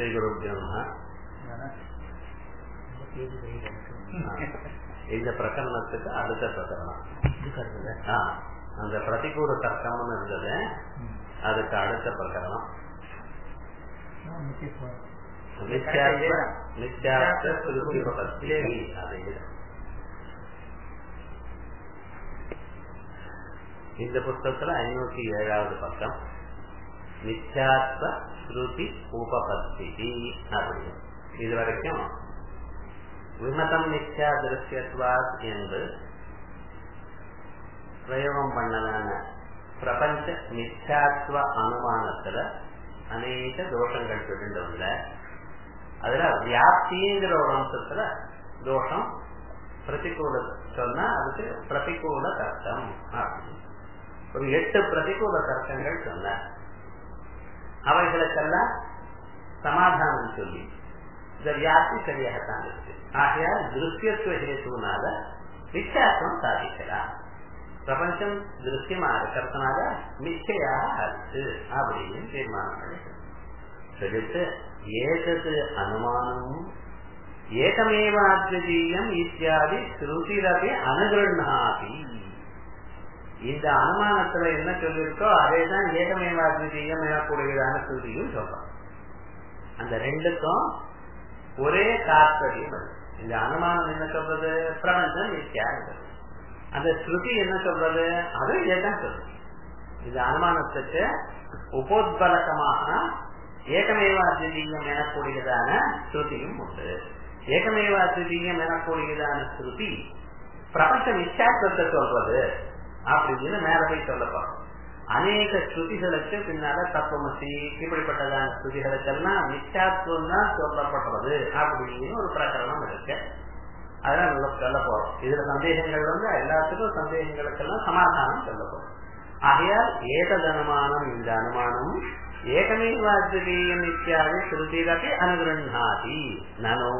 ஸ்ரீகுருபியோ நம இந்த பிரகரணத்துக்கு அடுத்த பிரகரணம் ஆ, அந்த பிரதிகூல தர்க்கம்னு இருந்தது அதுக்கு அடுத்த பிரகரணம் நித்யாத்வ நித்யாத்வ ஸ்ருதி பகத்தி அது இது. இந்த புஸ்தகத்துல ஐநூத்தி ஏழாவது பக்கம் நித்யாத்வ ஸ்ருதி உபபத்தி அப்படின்னு இது வரைக்கும் விமதம் நித்யா திருஷ்யத்வாத் என்று பிரயோகம் பண்ணதான பிரபஞ்ச மித்யாத்வ அனுமானத்துல அநேக தோஷங்கள் விழுந்தவங்க அதுல வியாப்திங்கிற ஒரு அம்சத்துல தோஷம் பிரதிகூல சொன்னா அதுக்கு பிரதிகூல தர்க்கம் அப்படின்னு ஒரு எட்டு பிரதிகூல தர்க்கங்கள் சொன்ன அவைகளுக்கெல்லாம் சமாதானம் சொல்லி இந்த வியாப்தி சரியாகத்தான் இருக்கு ஆகையால் திருஷ்யத்துவ ஹேத்துனால வித்தியாசம் சாதிக்கலாம் பிரபஞ்சம் திருஷ்யமா இருக்கிறதுனால மிச்சையாக ஆச்சு அப்படின்னு தீர்மானம் பண்ணிட்டு சொல்லிட்டு ஏதது அனுமானம் ஏகமேவாத்வதீயம் இத்தியாதி ஸ்ருதிரபி அனுகிருண்ணாதி இந்த அனுமானத்துல என்ன சொல்லியிருக்கோ அதேதான் ஏகமேவாத்வதீயம் எனக்கூடியதான ஸ்ருதியும் சொல்றோம் அந்த ரெண்டுக்கும் ஒரே தாற்பயம் அது. இந்த அனுமானம் என்ன சொல்றது பிரபஞ்சம் மித்யாங்கிறது அந்த ஸ்ருதி என்ன சொல்றது அது இதைதான் சொல்றது இந்த அனுமானத்துக்கு உபோத்பலகமாக ஏகமேவாத்வீயம் எனக்கூடியதான ஸ்ருதியும் உண்டு ஏகமேவாத்வீயம் எனக்கூடியதான ஸ்ருதி பிரபஞ்ச மித்யாத்வத்தை சொல்றது அப்படின்னு மேல போய் சொல்லப்போம் அநேக ஸ்ருதிகளுக்கு பின்னால தத்துவமசி இப்படிப்பட்டதான ஸ்ருதிகளுக்கெல்லாம் மித்யாத்துவம் தான் சொல்லப்படுறது அப்படின்னு ஒரு பிரகரணம் இருக்கு அதெல்லாம் நம்ம சொல்ல போறோம் இதுல சந்தேகங்கள் வந்து எல்லாத்துக்கும் சந்தேகங்களுக்கெல்லாம் சமாதானம் சொல்ல போறோம் ஆகையால் ஏதது அனுமானம் இந்த அனுமானம் ஏகமேவாத்வீயம் இத்தியாதி ஸ்ருதிரப்பி அனுகிருண்ணாதி நனோ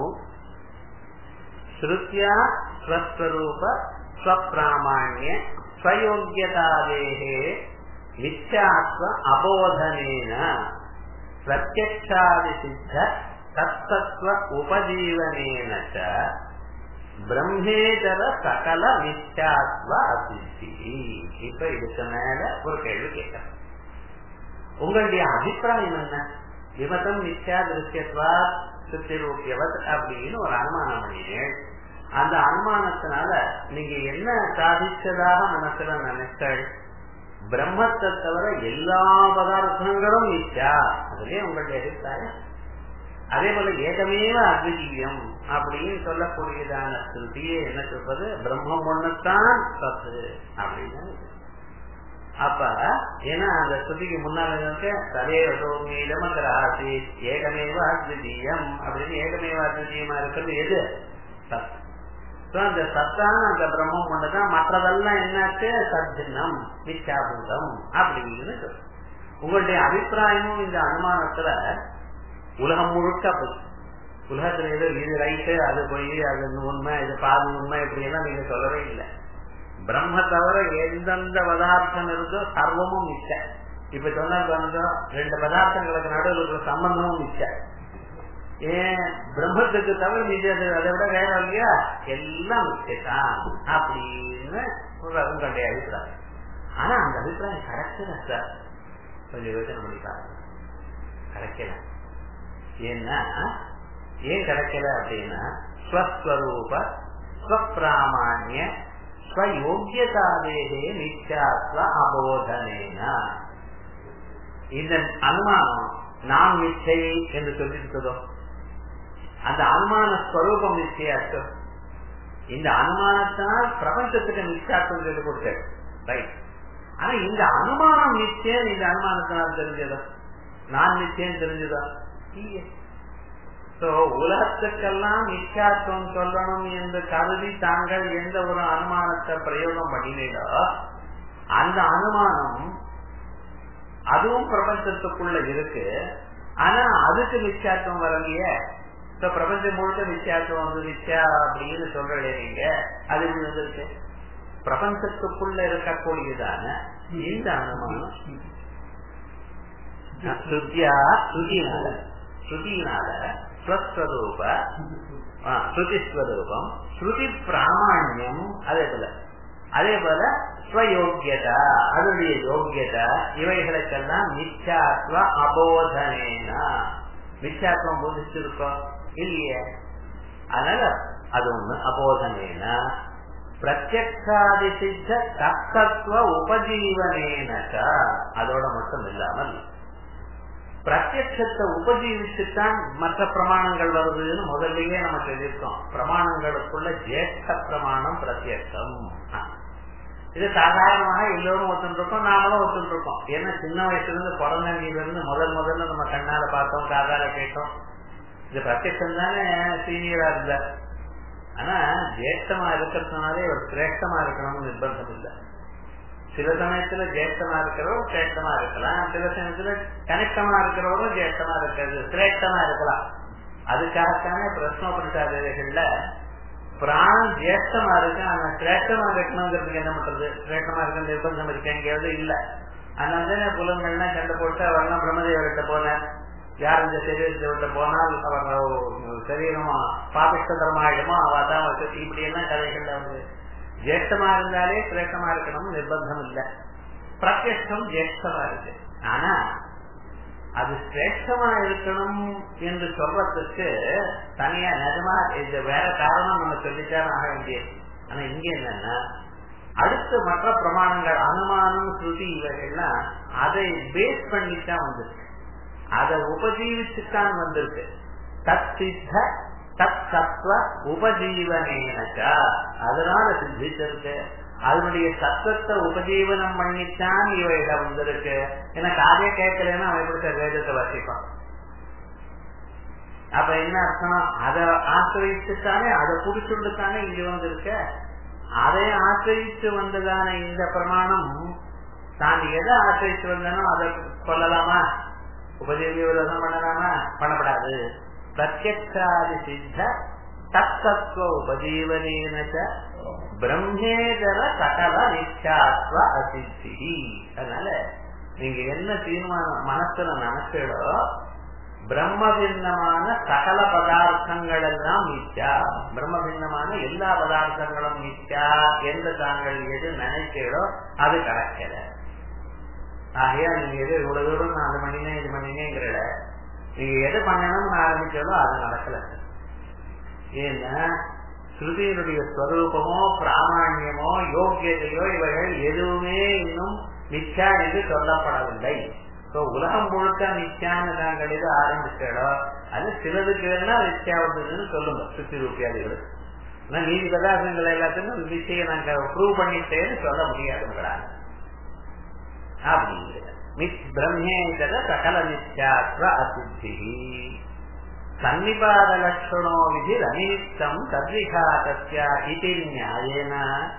ஸ்ருத்யா ஸ்வஸ்வரூப ஸ்வப்பிராமாண்ய ஸ்வயோக்கியதாதேகே மித்யாத்வ அபோதனேன பிரத்யக்ஷாதி சித்த தத்தத்வ உபஜீவனேன ச பிரம்மேதர சகல மித்யாத்வ அசித்தி இப்ப இதுக்கு மேல ஒரு கேள்வி கேட்கிறேன் உங்களுடைய அபிப்பிராயம் என்ன விமதம் மித்யா திருஷ்யத்வா சுத்திரூபியவத் அப்படின்னு ஒரு அனுமானம் பண்ணீங்க அந்த அனுமானத்தினால நீங்க என்ன சாதிச்சதாக மனசுல நினைச்சல் பிரம்மத்தை தவிர எல்லா பதார்த்தங்களும் மித்யா அதுலயே உங்களுடைய அபிப்பிராயம் அதே போல ஏகமேவ அத்விதீயம் அப்படின்னு சொல்லக்கூடியதான ஸ்ருதியே என்ன சொல்றது பிரம்மம் ஒண்ணுத்தான் சத்து அப்படின்னு அப்ப ஏன்னா அந்த ஸ்ருதிக்கு முன்னால இருக்க ததேவ சோமீதமகர ஆசி ஏகமேவ அத்விதீயம் அப்படின்னு ஏகமேவ அத்விதீயமா இருக்கிறது எது சத் So, அந்த சத்தான அந்த பிரம்மம் ஒண்ணுதான் மற்றதெல்லாம் என்னாச்சு சத்தின்னம் மித்யாபூதம் அப்படின்னு சொல்லு உங்களுடைய அபிப்பிராயமும் இந்த அனுமானத்துல உலகம் முழுக்க போய் உலகத்துல ஏதோ இது ரைட்டு அது போய் அது உண்மை இது பாதி உண்மை இப்படி எல்லாம் நீங்க சொல்லவே இல்லை பிரம்ம தவிர எந்தெந்த பதார்த்தம் இருந்தோ சர்வமும் மிச்ச இப்ப சொன்ன ரெண்டு பதார்த்தங்களுக்கு நடுவில் இருக்கிற சம்பந்தமும் மிச்ச ஏன் பிரம்மத்துக்கு தவிர மீது அதை விட வேற இல்லையா எல்லாம் மிச்சதான் அப்படின்னு உங்களுடைய அபிப்பிராயம் ஆனா அந்த அபிப்பிராயம் கரெக்ட் தான் சார் கொஞ்சம் யோசனை பண்ணி பாருங்க கிடைக்கல ஏன்னா ஏன் கிடைக்கல அப்படின்னா ஸ்வஸ்வரூப ஸ்வப்பிராமான்ய ஸ்வயோக்கியதாதேகே மித்யாத்வ அபோதனேன இந்த அனுமானம் நான் மிச்சை என்று சொல்லியிருக்கிறதோ அந்த அனுமான ஸ்வரூபம் நிச்சயாச்சம் இந்த அனுமானத்தினால் பிரபஞ்சத்துக்கு நிச்சயாத்தம் சொல்லி கொடுத்தாரு ரைட் ஆனா இந்த அனுமானம் நிச்சயம் இந்த அனுமானத்தினால் தெரிஞ்சதோ நான் நிச்சயம் தெரிஞ்சதா இல்லையே சோ உலகத்துக்கெல்லாம் மிச்சாத்துவம் சொல்லணும் என்று கருதி தாங்கள் எந்த ஒரு அனுமானத்தை பிரயோகம் பண்ணினீங்களோ அந்த அனுமானம் அதுவும் பிரபஞ்சத்துக்குள்ள இருக்கு ஆனா அதுக்கு மிச்சாத்துவம் வரலையே இப்ப பிரபஞ்சம் முழுக்க மிச்சாத்துவம் வந்து மிச்சா அப்படின்னு சொல்றீங்க நீங்க அது இருக்கு பிரபஞ்சத்துக்குள்ள இருக்கக்கூடியதான இந்த அனுமானம் சுத்தியா சுதினால ஸ்ருதியினால ஸ்வஸ்வரூப ஸ்ருதிஸ்வரூபம் ஸ்ருதி பிராமணியம் அதே போல அதே போல ஸ்வயோக்கியதா அதனுடைய யோக்கியதா இவைகளுக்கெல்லாம் மிச்சாத்வ அபோதனேனா மிச்சாத்வம் போதிச்சிருக்கோம் இல்லையே அதனால அது ஒண்ணு அபோதனேனா பிரத்யக்ஷாதி சித்த தத்தத்துவ உபஜீவனேனக அதோட மட்டும் இல்லாமல் பிரத்யட்சத்தை உபஜீவிச்சுத்தான் மற்ற பிரமாணங்கள் வருதுன்னு முதல்லயே நம்ம சொல்லியிருக்கோம் பிரமாணங்களுக்குள்ள ஜேஷ்ட பிரமாணம் பிரத்யட்சம் இது சாதாரணமாக எல்லோரும் ஒத்துருக்கோம் நாமளும் ஒத்துருக்கோம் ஏன்னா சின்ன வயசுல இருந்து பிறந்தங்கில இருந்து முதல் முதல்ல நம்ம கண்ணால பார்த்தோம் காதால கேட்டோம் இது பிரத்யட்சம் தானே சீனியரா இருந்தார் ஆனா ஜேஷ்டமா இருக்கிறதுனாலே ஒரு சிரேஷ்டமா இருக்கணும்னு நிர்பந்தம் இல்லை சில சமயத்துல ஜேஷ்டமா இருக்கிறவரும் சிரேஷ்டமா இருக்கலாம் சில சமயத்துல கனிஷ்டமா இருக்கிறவரும் ஜேஷ்டமா இருக்கிறது சிரேஷ்டமா இருக்கலாம் அதுக்காகத்தானே பிரஸ்னோபரிசாதைகள்ல பிராணம் ஜேஷ்டமா இருக்கு ஆனா சிரேஷ்டமா இருக்கணுங்கிறதுக்கு என்ன பண்றது சிரேஷ்டமா இருக்க நிர்பந்தம் இருக்கு எங்கேயாவது இல்ல அதனால புலங்கள்லாம் கண்டு போட்டு அவர்லாம் பிரம்மதேவர்கிட்ட போனேன் யார் இந்த சரீரத்தை விட்டு போனால் அவர் சரீரம் பாபிஷ்டதரமாயிடுமோ அவ தான் இப்படி எல்லாம் கதைகள்ல வந்து ஜேஷ்டமா இருந்தாலே சிரேஷ்டமா இருக்கணும் நிர்பந்தம் இல்லை பிரத்யட்சம் ஜேஷ்டமா இருக்கு ஆனா அது சிரேஷ்டமா இருக்கணும் என்று சொல்றதுக்கு தனியா நிஜமா இது வேற காரணம் நம்ம சொல்லித்தான் ஆக வேண்டியது ஆனா இங்க என்னன்னா அடுத்த மற்ற பிரமாணங்கள் அனுமானம் ஸ்ருதி இவைகள்லாம் அதை பேஸ் பண்ணித்தான் வந்திருக்கு அதை உபஜீவிச்சுத்தான் வந்திருக்கு தத் சித்த தத் சத்வ உபஜீவனேனக்கா அதனால சித்திச்சிருக்கு அதனுடைய சத்தத்தை உபஜீவனம் பண்ணித்தான் இவைகள் வந்திருக்கு எனக்கு அதே கேட்கலன்னா அவன் எப்படி வேதத்தை வசிப்பான் அப்ப என்ன அர்த்தம் அதை ஆசிரியத்துத்தானே அதை புடிச்சுண்டுத்தானே இங்க வந்திருக்க அதை ஆசிரியித்து வந்ததான இந்த பிரமாணம் தான் எதை ஆசிரித்து வந்தனோ அதை கொள்ளலாமா உபஜீவி விரோதம் பண்ணலாமா பண்ணப்படாது பிரத்யக்ஷாதி சித்த தத்தத்துவ உபஜீவனேன பிரம்மேதர சகல நிச்சாத்வ அசித்தி அதனால நீங்க என்ன தீர்மானம் மனசுல நினைச்சோ பிரம்ம பின்னமான சகல பதார்த்தங்கள் எல்லாம் மிச்சா பிரம்ம பின்னமான எல்லா பதார்த்தங்களும் மிச்சா என்று தாங்கள் எது நினைச்சீடோ அது கிடைக்கல ஆகையா நீங்க எது இவ்வளவு தூரம் நான் அது பண்ணினேன் இது பண்ணினேங்கிறத நீங்க எது பண்ணணும்னு ஆரம்பிச்சாலோ அது நடக்கல ஏன்னா ஸ்ருதியினுடைய ஸ்வரூபமோ பிராமணியமோ யோக்கியதையோ இவைகள் எதுவுமே இன்னும் மிச்சா என்று சொல்லப்படவில்லை உலகம் முழுக்க மிச்சான்னு நாங்கள் எது ஆரம்பிச்சாலோ அது சிலதுக்கு வேணா மிச்சாவுதுன்னு சொல்லுங்க சுத்தி ரூபியாதிகள் ஆனா நீதி பதார்த்தங்கள் எல்லாத்துக்கும் நிச்சயம் நாங்க ப்ரூவ் பண்ணிட்டேன்னு சொல்ல முடியாதுங்கிறாங்க அப்படிங்கிறது பிரம்மேதர சகல நித்யாத்வ அசித்தி சன்னிபாத லட்சணோ விதி அனித்தம் தத்விகாத்தஸ்ய இது நியாயேன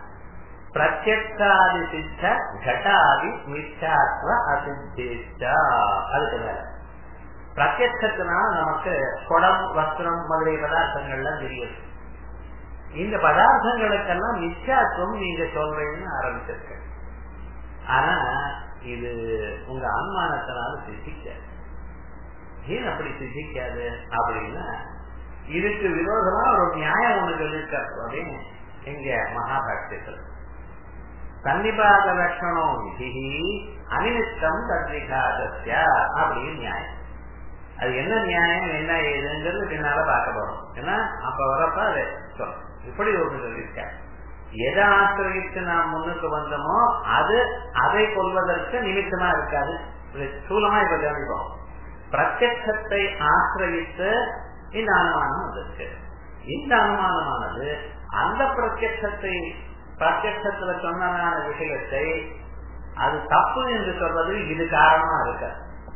பிரத்யக்ஷாதி சித்த கட்டாதி மித்யாத்வ அசித்தேச்ச அதுக்கு மேல பிரத்யத்தினால நமக்கு குடம் வஸ்திரம் முதலிய பதார்த்தங்கள்லாம் தெரியுது இந்த பதார்த்தங்களுக்கெல்லாம் மிச்சாத்துவம் நீங்க சொல்றீங்கன்னு ஆரம்பிச்சிருக்க ஆனா இது உங்க அனுமானத்தினால சித்திக்காது ஏன் அப்படி சித்திக்காது அப்படின்னா இதுக்கு விரோதமா ஒரு நியாயம் ஒண்ணு சொல்லியிருக்காரு அப்படின்னு எங்க மகாபாஷ்யத்தில் சன்னிபாத லட்சணம் விதி அனிமித்தம் தத்விகாதஸ்ய அப்படின்னு நியாயம் அது என்ன நியாயம் என்ன ஏதுங்கிறது பின்னால பார்க்க போறோம் ஏன்னா அப்ப வரப்ப அதை சொல்லும் இப்படி ஒன்று சொல்லியிருக்காரு எதை ஆசிரியத்து நாம் முன்னுக்கு வந்தோமோ அது அதை கொள்வதற்கு நிமித்தமா இருக்காது சூலமா இப்ப கவனிப்போம் பிரத்யத்தை ஆசிரியத்து இந்த அனுமானம் வந்திருக்கு இந்த அனுமானமானது அந்த பிரத்யத்தை பிரத்யத்துல சொன்னதான விஷயத்தை அது தப்பு என்று சொல்வது இது காரணமா இருக்க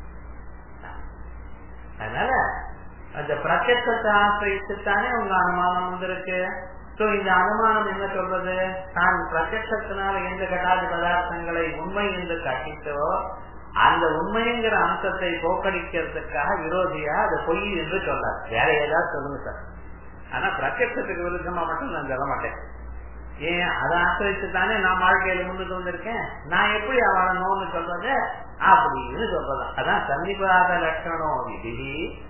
அதனால அந்த பிரத்யத்தை ஆசிரியத்துத்தானே உங்க அனுமானம் வந்திருக்கு சோ இந்த அனுமானம் என்ன சொல்றது தான் பிரத்யத்தினால எந்த கட்டாதி பதார்த்தங்களை உண்மை என்று கட்டித்தோ அந்த உண்மைங்கிற அம்சத்தை போக்கடிக்கிறதுக்காக விரோதியா அது பொய் என்று சொல்லார் வேற ஏதாவது சொல்லுங்க சார் ஆனா பிரத்யத்துக்கு விருத்தமா மட்டும் நான் சொல்ல மாட்டேன் ஏன் அதை ஆசிரித்து தானே நான் வாழ்க்கையில முன்னுக்கு வந்திருக்கேன் நான் எப்படி வாழணும்னு சொல்றது அப்படின்னு சொல்றது அதான் சன்னிபாத லட்சணம் விதி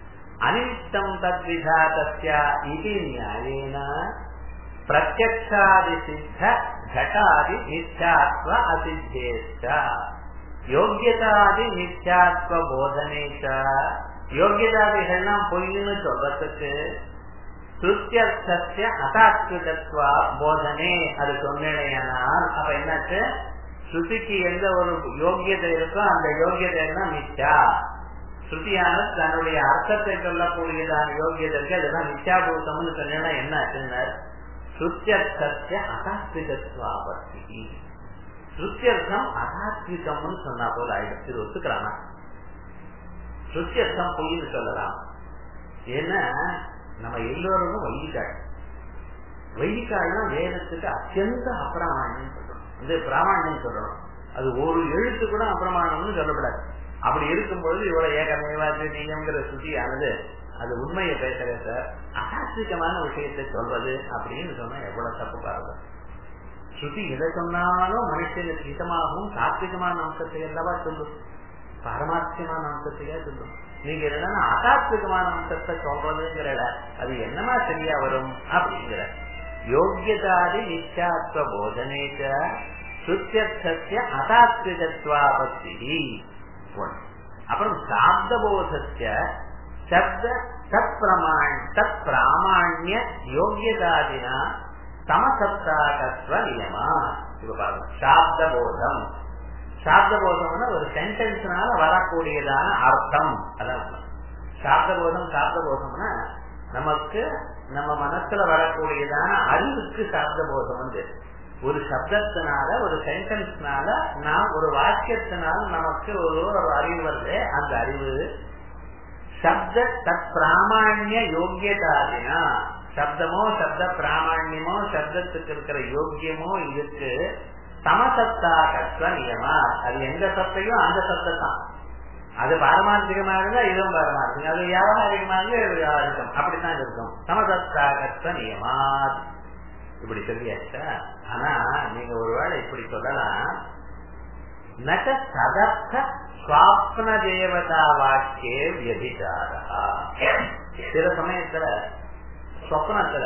அனிஷ்டம் தத்விதாதஸ்ய இது நியாயேன பிரத்யக்ஷாதி சித்த घटादि नित्यात्व असिद्धेश्च யோகியதாதி நித்யாத்வ போதனை யோகியதாதிகள்லாம் பொய்ன்னு சொல்றதுக்கு சுத்தியர்த்தத்திய அதாத்விதத்வா போதனே அது சொன்னேனால் அப்ப என்னாச்சு ஸ்ருதிக்கு எந்த ஒரு யோகியதை இருக்கோ அந்த யோகியதை தான் மித்யா ஸ்ருதியான தன்னுடைய அர்த்தத்தை சொல்லக்கூடியதான யோகியதை இருக்கு அதுதான் மித்யாபூதம்னு சொன்னா என்ன ஆச்சுன்னு சுத்தியர்த்தத்திய அதாத்விகத்வாபத்தி சுத்தியர்த்தம் அதாத்விகம்னு சொன்னா போல ஆயிடும் இது ஒத்துக்கிறானா சுத்தியர்த்தம் பொய்னு சொல்லலாம் ஏன்னா நம்ம எல்லோரும் வைதிகாள் வைதிகாள்னா வேதத்துக்கு அத்தியந்த அப்பிரமாணியம் சொல்றோம் வந்து பிராமணியம் சொல்லணும் அது ஒரு எழுத்து கூட அப்பிரமாணம்னு சொல்லப்படாது அப்படி இருக்கும்பொழுது இவ்வளவு ஏகமேவாச்சு நீங்கிற சுத்தியானது அது உண்மையை பேசுற சார் அசாஸ்திகமான விஷயத்தை சொல்றது அப்படின்னு சொன்னா எவ்வளவு தப்பு பாருங்க ஸ்ருதி எதை சொன்னாலும் மனுஷனுக்கு ஹிதமாகவும் சாத்விகமான அம்சத்தை அல்லவா சொல்லும் பாரமார்த்தியமான அம்சத்தையா சொல்லும் நீங்க என்னன்னா அசாத்விகமான அம்சத்தை சொல்றதுங்கிற அது என்னமா சரியா வரும் அப்படிங்கிற யோகியதாதி நித்யாத்வ போதனேச்ச சுத்தியர்த்தத்திய அசாத்விகத்வாபத்தி அப்புறம் சாப்த போதத்திய சப்த தத் பிரமாண் தத் பிராமாண்ய யோகியதாதினா சமசப்தாகத்வ நியமா இப்ப பாருங்க சாப்த போதம் சாப்த போதம்னா ஒரு சென்டென்ஸ்னால வரக்கூடியதான அர்த்தம் அதான் சாப்த போதம் சாப்த போதம்னா நமக்கு நம்ம மனசுல வரக்கூடியதான அறிவுக்கு சாப்த போதம் வந்து ஒரு சப்தத்தினால ஒரு சென்டென்ஸ்னால நாம் ஒரு வாக்கியத்தினால நமக்கு ஒரு ஒரு அறிவு வருது அந்த அறிவு சப்த தத் பிராமாண்ய யோகியதாதினா சப்தமோ சப்த பிராமாண்யமோ சப்தத்துக்கு இருக்கிற யோக்கியமோ இதுக்கு சமசப்தாகத்வ நியமா அது எந்த சத்தையும் அந்த சப்தான் அது பாரமார்த்திகமா இருந்தா இதுவும் பாரமார்த்திகம் அது வியாபாரிகமா இருந்தா இது வியாபாரிகம் அப்படித்தான் இருக்கும் சமசப்தாகத்வ நியமா இப்படி சொல்லியாச்சா ஆனா நீங்க ஒருவேளை இப்படி சொல்லலாம் நக சதர்த்த சுவாப்ன தேவதா வாக்கியே வியபிச்சாரா சில சமயத்துல சொப்னத்துல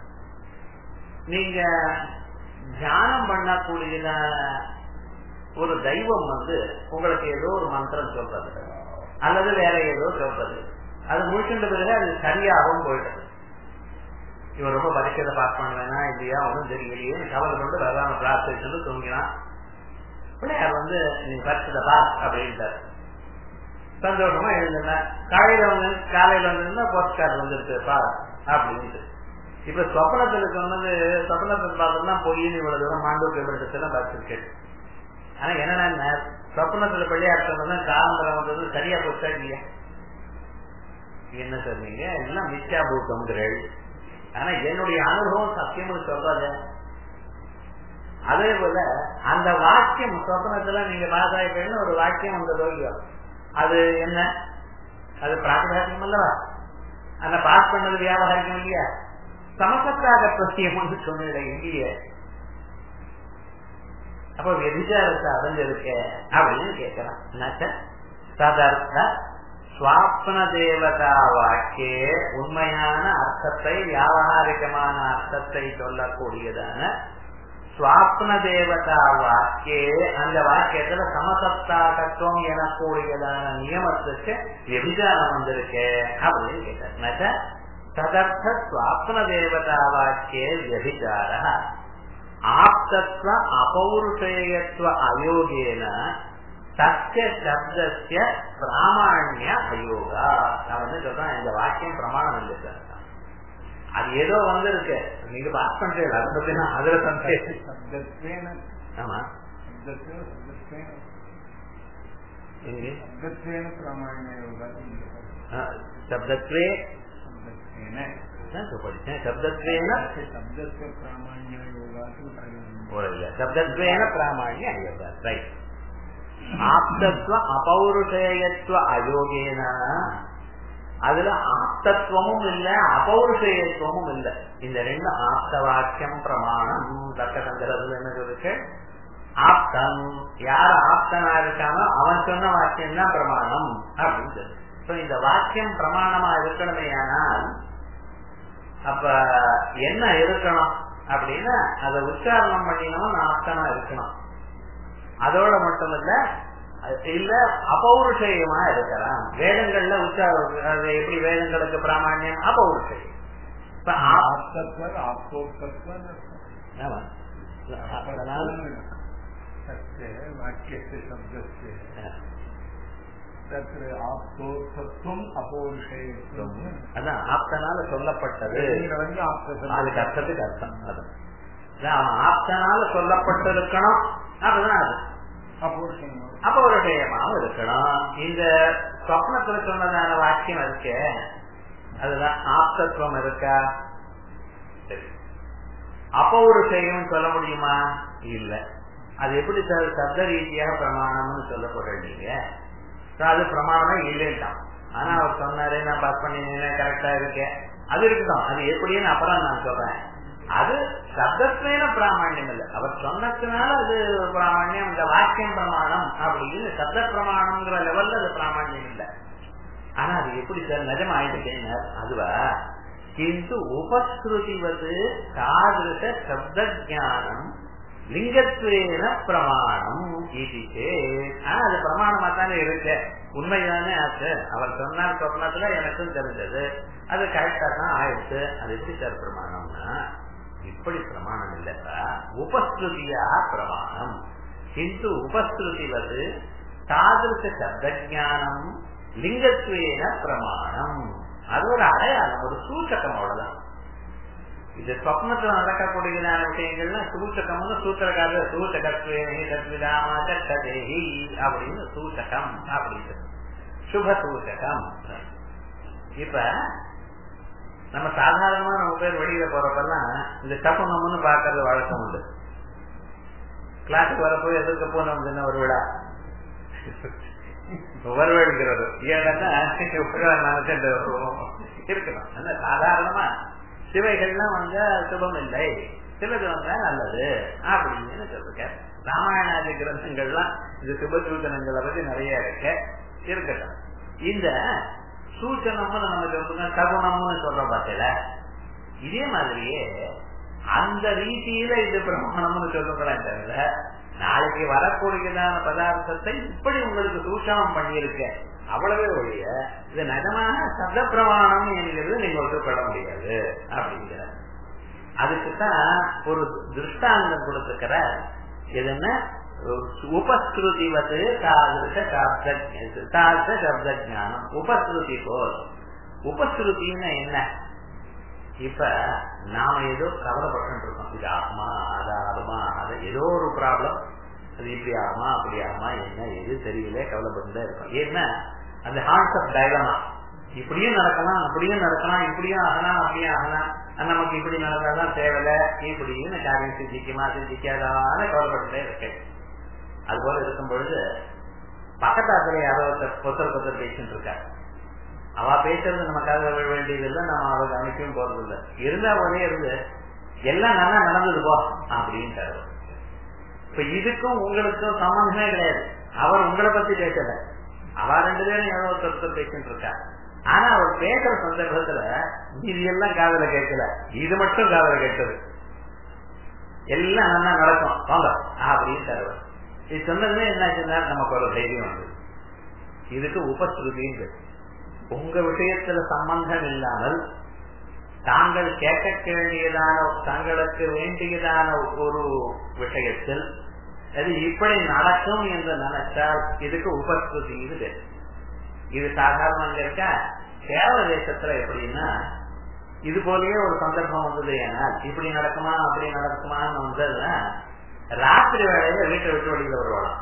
நீங்க தியானம் பண்ணக்கூடியதான ஒரு தெய்வம் வந்து உங்களுக்கு ஏதோ ஒரு மந்திரம் சொல்றது அல்லது வேற ஏதோ சொல்றது அது முடிச்சுட்ட பிறகு அது சரியாகவும் போயிடுது இவன் ரொம்ப பரிசையில பாஸ் பண்ணுவேனா இல்லையா ஒன்றும் தெரியலையே கவலை கொண்டு பகவான பிரார்த்திச்சு தூங்கினான் பிள்ளையார் வந்து நீ பரிசையில பாஸ் அப்படின்ட்டார் சந்தோஷமா எழுந்திருந்தேன் காலையில வந்து காலையில வந்திருந்தா போஸ்ட் கார்டு வந்துருக்கு பாஸ் அப்படின்ட்டு இப்ப சொப்பனத்துல சொன்னது சொப்பனத்தில் பார்த்தோம்னா பொய்னு இவ்வளவு தூரம் மாண்டூர் விபரத்தெல்லாம் பார்த்துருக்கேன் ஆனா என்னன்னா சொப்பனத்துல பிள்ளையார் சொன்னது காலம்பரம் வந்தது சரியா போச்சா இல்லையா என்ன சொன்னீங்க எல்லாம் மிச்சா பூக்கம்ங்கிறேள் ஆனா என்னுடைய அனுபவம் சத்தியம்னு சொல்றது அதே போல அந்த வாக்கியம் சொப்பனத்துல நீங்க பாசாயிட்டேன்னு ஒரு வாக்கியம் வந்ததோ இல்லையோ அது என்ன அது பிராகபாரியம் அல்லவா அந்த பாஸ் பண்ணது வியாபாரியம் இல்லையா சமசத்தாக பிரத்தியம்னு சொன்னது இல்லையே அப்ப வெதிச்சாரத்தை அடைஞ்சிருக்க அப்படின்னு கேட்கிறான் ததர்த்த சுவாப்ன தேவதா வாக்கே உண்மையான அர்த்தத்தை வியாபாரிகமான அர்த்தத்தை சொல்லக்கூடியதான சுவாப்ன தேவதா வாக்கே அந்த வாக்கியத்துல சமசப்தாகத்துவம் எனக்கூடியதான நியமத்துக்கு எபிதானம் வந்திருக்கு அப்படின்னு கேட்டார் ததர்த்த சுவாப்ன தேவதா வாக்கியே வியபிச்சார ஆப்தத்வ அபௌருஷேயத்துவ அயோகேன சத்திய சப்தத்திய பிராமணிய அயோகா நான் வந்து சொல்றேன் இந்த வாக்கியம் பிரமாணம் இல்லை சார் அது ஏதோ வந்து இருக்கு நீங்க பாஸ் பண்றீங்க அதை பத்தி நான் அதுல சந்தேகம் ஆமா சப்தத்வே शब्दत्वेन शब्दत्वेन प्रामाण्य अयोगा रैट् ஆப்தத்வ அபௌருஷேயத்துவ அயோகேன அதுல ஆப்தத்துவமும் இல்ல அபௌருஷேயத்துவமும் இல்ல இந்த ரெண்டு ஆப்த வாக்கியம் பிரமாணம் தக்க சங்கரத்துல என்ன சொல்லிருக்கு ஆப்தம் யார் ஆப்தனா இருக்கானோ அவன் சொன்ன வாக்கியம் தான் பிரமாணம் அப்படின்னு சொல்லு இந்த வாக்கியம் பிரமாணமா இருக்கணுமே ஆனால் அப்ப என்ன இருக்கணும் அப்படின்னா அதை உச்சாரணம் பண்ணினோம் ஆப்தமா இருக்கணும் அதோட மட்டும் இல்ல இல்ல அபௌருஷயமா இருக்கலாம் வேதங்கள்ல உச்சா அது எப்படி வேதங்களுக்கு பிராமணியம் அபௌருஷயம் இப்ப ஆமா वाक्य से शब्द से तत्र ஆப்தோத்தத்துவம் அபௌருஷயத்துவம் அதான் ஆப்தனால சொல்லப்பட்டது அதுக்கு அர்த்தத்துக்கு அர்த்தம் அதான் ஆப்தனால சொல்லப்பட்டிருக்கணும் அப்படிதான் அது அபௌருஷயமாவும் இருக்கணும் இந்த சொப்னத்துல சொன்னதான வாக்கியம் இருக்கு அதுதான் ஆப்தத்துவம் இருக்கா சரி அபௌருஷயம் சொல்ல முடியுமா இல்ல அது எப்படி சப்த ரீதியாக பிரமாணம்னு சொல்ல போறீங்க அது பிரமாணமே இல்லைன்ட்டான் ஆனா அவர் சொன்னாரு நான் பாஸ் பண்ணினேன் கரெக்டா இருக்கேன் அது இருக்குதான் அது எப்படின்னு அப்புறம் நான் சொல்றேன் அது சப்தத்தின பிராமணியம் இல்லை அவர் சொன்னதுனால அது பிராமணியம் இந்த வாக்கியம் பிரமாணம் அப்படின்னு சப்த பிரமாணம்ங்கிற லெவல்ல அது பிராமணியம் இல்லை ஆனா அது எப்படி சார் நிஜம் ஆயிடுச்சேன்னு அதுவா கிந்து உபஸ்ருதிவது தாதிருஷ சப்த ஜானம் லிங்கத்வேன பிரமாணம் இது ஆனா அது பிரமாணமா தானே இருக்கு உண்மைதானே ஆச்சு அவர் சொன்னார் சொன்னதுல எனக்கும் தெரிஞ்சது அது கரெக்டா தான் ஆயிடுச்சு அது எப்படி சார் பிரமாணம்னா இப்படி பிரமாணம் இல்லப்பா உபஸ்ருதியா பிரமாணம் கிந்து உபஸ்ருதிவது தாதிருஷ சப்த ஜானம் லிங்கத்வேன பிரமாணம் அது ஒரு அடையாளம் ஒரு சூச்சகம் அவ்வளவுதான் இது சொப்னத்துல நடக்கக்கூடியதான விஷயங்கள்லாம் சூச்சகம்னு சூத்திரக்காரர் சூச்சகத்வேஹி அப்படின்னு சூச்சகம் அப்படின்னு சுப சூச்சகம் இப்ப நம்ம சாதாரணமா நம்ம பேர் வெளியில போறப்பெல்லாம் இந்த சகுனம்னு பாக்குறது வழக்கம் உண்டு கிளாஸுக்கு வரப்போ எதிர்க்க போனோம் ஒரு விழா வரவேற்கிறது ஏன்னா இருக்கணும் சாதாரணமா சிவைகள்லாம் வந்து சுபம் இல்லை சிலது வந்தா நல்லது அப்படின்னு சொல்லுங்க ராமாயணாதி கிரந்தங்கள்லாம் இந்த சுபசூச்சனங்களை பத்தி நிறைய இருக்கு இருக்கட்டும் இந்த சூச்சனம்னு நம்ம சொல்லுங்க சகுனம்னு சொல்றோம் பார்த்தல இதே மாதிரியே அந்த ரீதியில இது பிரமாணம்னு சொல்லுங்களேன் தவிர நாளைக்கு வரக்கூடியதான பதார்த்தத்தை இப்படி உங்களுக்கு சூஷணம் பண்ணியிருக்கேன் அவ்வளவே ஒழிய இது நிஜமான சப்த பிரமாணம் என்கிறது நீங்க ஒத்துக்கொள்ள முடியாது அப்படிங்கிற அதுக்குதான் ஒரு திருஷ்டாந்தம் கொடுத்துக்கிற எதுன்னா உபஸ்ருதி வந்து தாழ்த்த சப்த ஜானம் உபஸ்ருதி போல் உபஸ்ருத்தின்னு என்ன இப்ப நாம ஏதோ கவலைப்பட்டு இருக்கோம் இது ஆகுமா அது ஆகுமா அது ஏதோ ஒரு ப்ராப்ளம் அது இப்படி ஆகுமா அப்படி ஆகுமா என்ன எது தெரியல கவலைப்பட்டு இருக்கும் ஏன்னா அந்த ஹார்ட்ஸ் ஆஃப் டயலமா இப்படியும் நடக்கலாம் அப்படியும் நடக்கலாம் இப்படியும் ஆகலாம் அப்படியும் ஆகலாம் நமக்கு இப்படி நடந்தாதான் தேவையில்ல இப்படின்னு காரியம் சிந்திக்குமா சிந்திக்காதான கவலைப்பட்டுட்டே இருக்கேன் அது போல இருக்கும் பொழுது பக்கத்தாத்துல யாரோ ஒருத்தர் ஒருத்தர் பேசிட்டு இருக்காரு அவ பேசுறது நமக்காக விழ வேண்டியதில்லை நம்ம அவ கவனிக்கவும் போறது இல்லை இருந்தா ஒரே இருந்து எல்லாம் நல்லா நடந்தது போ அப்படின்ட்டாரு இப்ப இதுக்கும் உங்களுக்கும் சம்பந்தமே கிடையாது அவர் உங்களை பத்தி பேசல அவ ரெண்டு பேரும் ஏதோ ஒருத்தர் பேசிட்டு இருக்கா ஆனா அவர் பேசுற சந்தர்ப்பத்துல இது எல்லாம் காதல கேட்கல இது மட்டும் காதல கேட்டது எல்லாம் நல்லா நடக்கும் வாங்க அப்படின்னு தருவார் இது சொன்னதுமே என்ன நமக்கு ஒரு தைரியம் வந்து இதுக்கு உபஸ்ருதின்னு உங்க விஷயத்துல சம்பந்தம் இல்லாமல் தாங்கள் கேட்க வேண்டியதான தங்களுக்கு வேண்டியதான ஒரு விஷயத்தில் அது இப்படி நடக்கும் என்று நினைச்சால் இதுக்கு உபஸ்ருதி இது இது சாதாரண இருக்கா கேரள தேசத்துல எப்படின்னா இது போலயே ஒரு சந்தர்ப்பம் வந்தது ஏன்னா இப்படி நடக்குமா அப்படி நடக்குமான்னு வந்ததுன்னா ராத்திரி வேலையில வீட்டை விட்டு வெளியில வருவாளாம்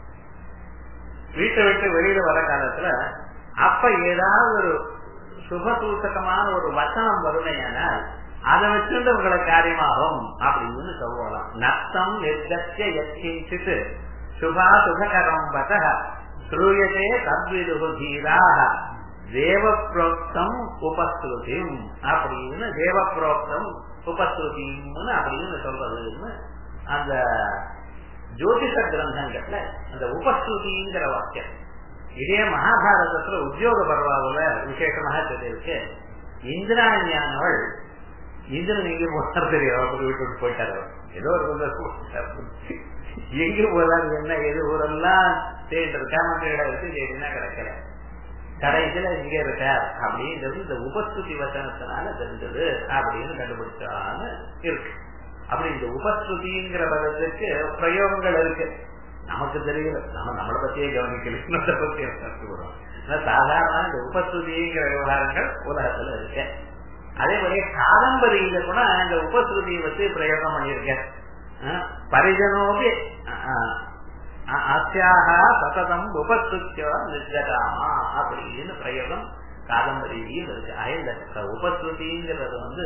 வீட்டை விட்டு வெளியில வர காலத்துல அப்ப ஏதாவது ஒரு சுபசூசகமான ஒரு வசனம் வருமையானால் அதை வச்சுட்டு உங்களை காரியமாகும் அப்படின்னு சொல்லலாம் நத்தம் எத்தத்திய எத்திட்டு சுபா சுககரம் வத ஸ்ரூயதே தத்விது தீராக தேவ புரோக்தம் உபஸ்ருதிம் அப்படின்னு தேவ புரோக்தம் உபஸ்ருதிம்னு அப்படின்னு சொல்றதுன்னு அந்த ஜோதிஷ கிரந்தங்கள்ல அந்த உபஸ்ருதிங்கிற வாக்கியம் இதே மகாபாரதத்துல உத்தியோக பரவாயில்ல விசேஷமாக சொல்லியிருக்கு இந்திராணியானவள் இந்திரன் எங்க போனார் தெரியும் அவர் வீட்டு போயிட்டாரு அவர். ஏதோ ஒரு கொஞ்சம் எங்க போறாரு என்ன எது ஊரெல்லாம் தேடிட்டு இருக்கா மற்ற இடம் வச்சு தேடினா கிடைக்கல கடைசியில இங்க இருக்கார் அப்படின்றது இந்த உபஸ்துதி வசனத்தினால தெரிஞ்சது அப்படின்னு கண்டுபிடிச்சான்னு இருக்கு அப்படி இந்த உபஸ்துதிங்கிற பதத்துக்கு பிரயோகங்கள் இருக்கு நமக்கு தெரியல நம்ம நம்மளை பத்தியே கவனிக்கல இன்னொருத்த பத்தி கற்றுக்கிறோம் சாதாரண இந்த உபஸ்துதிங்கிற விவகாரங்கள் உலகத்துல இருக்கு அதே மாதிரி காதம்பரியில கூட இந்த உபஸ்ருதியை வச்சு பிரயோகம் பண்ணியிருக்கேன் அஹ் பரிஜனோபி அஹ், அஹ், அஸ்யாக சததம் உபஸ்ருத்திய நிர்ஜகாமா அப்படின்னு பிரயோகம் காதம்பரியிலையும் இருக்கு ஆக இந்த உபஸ்ருதிங்கிறது வந்து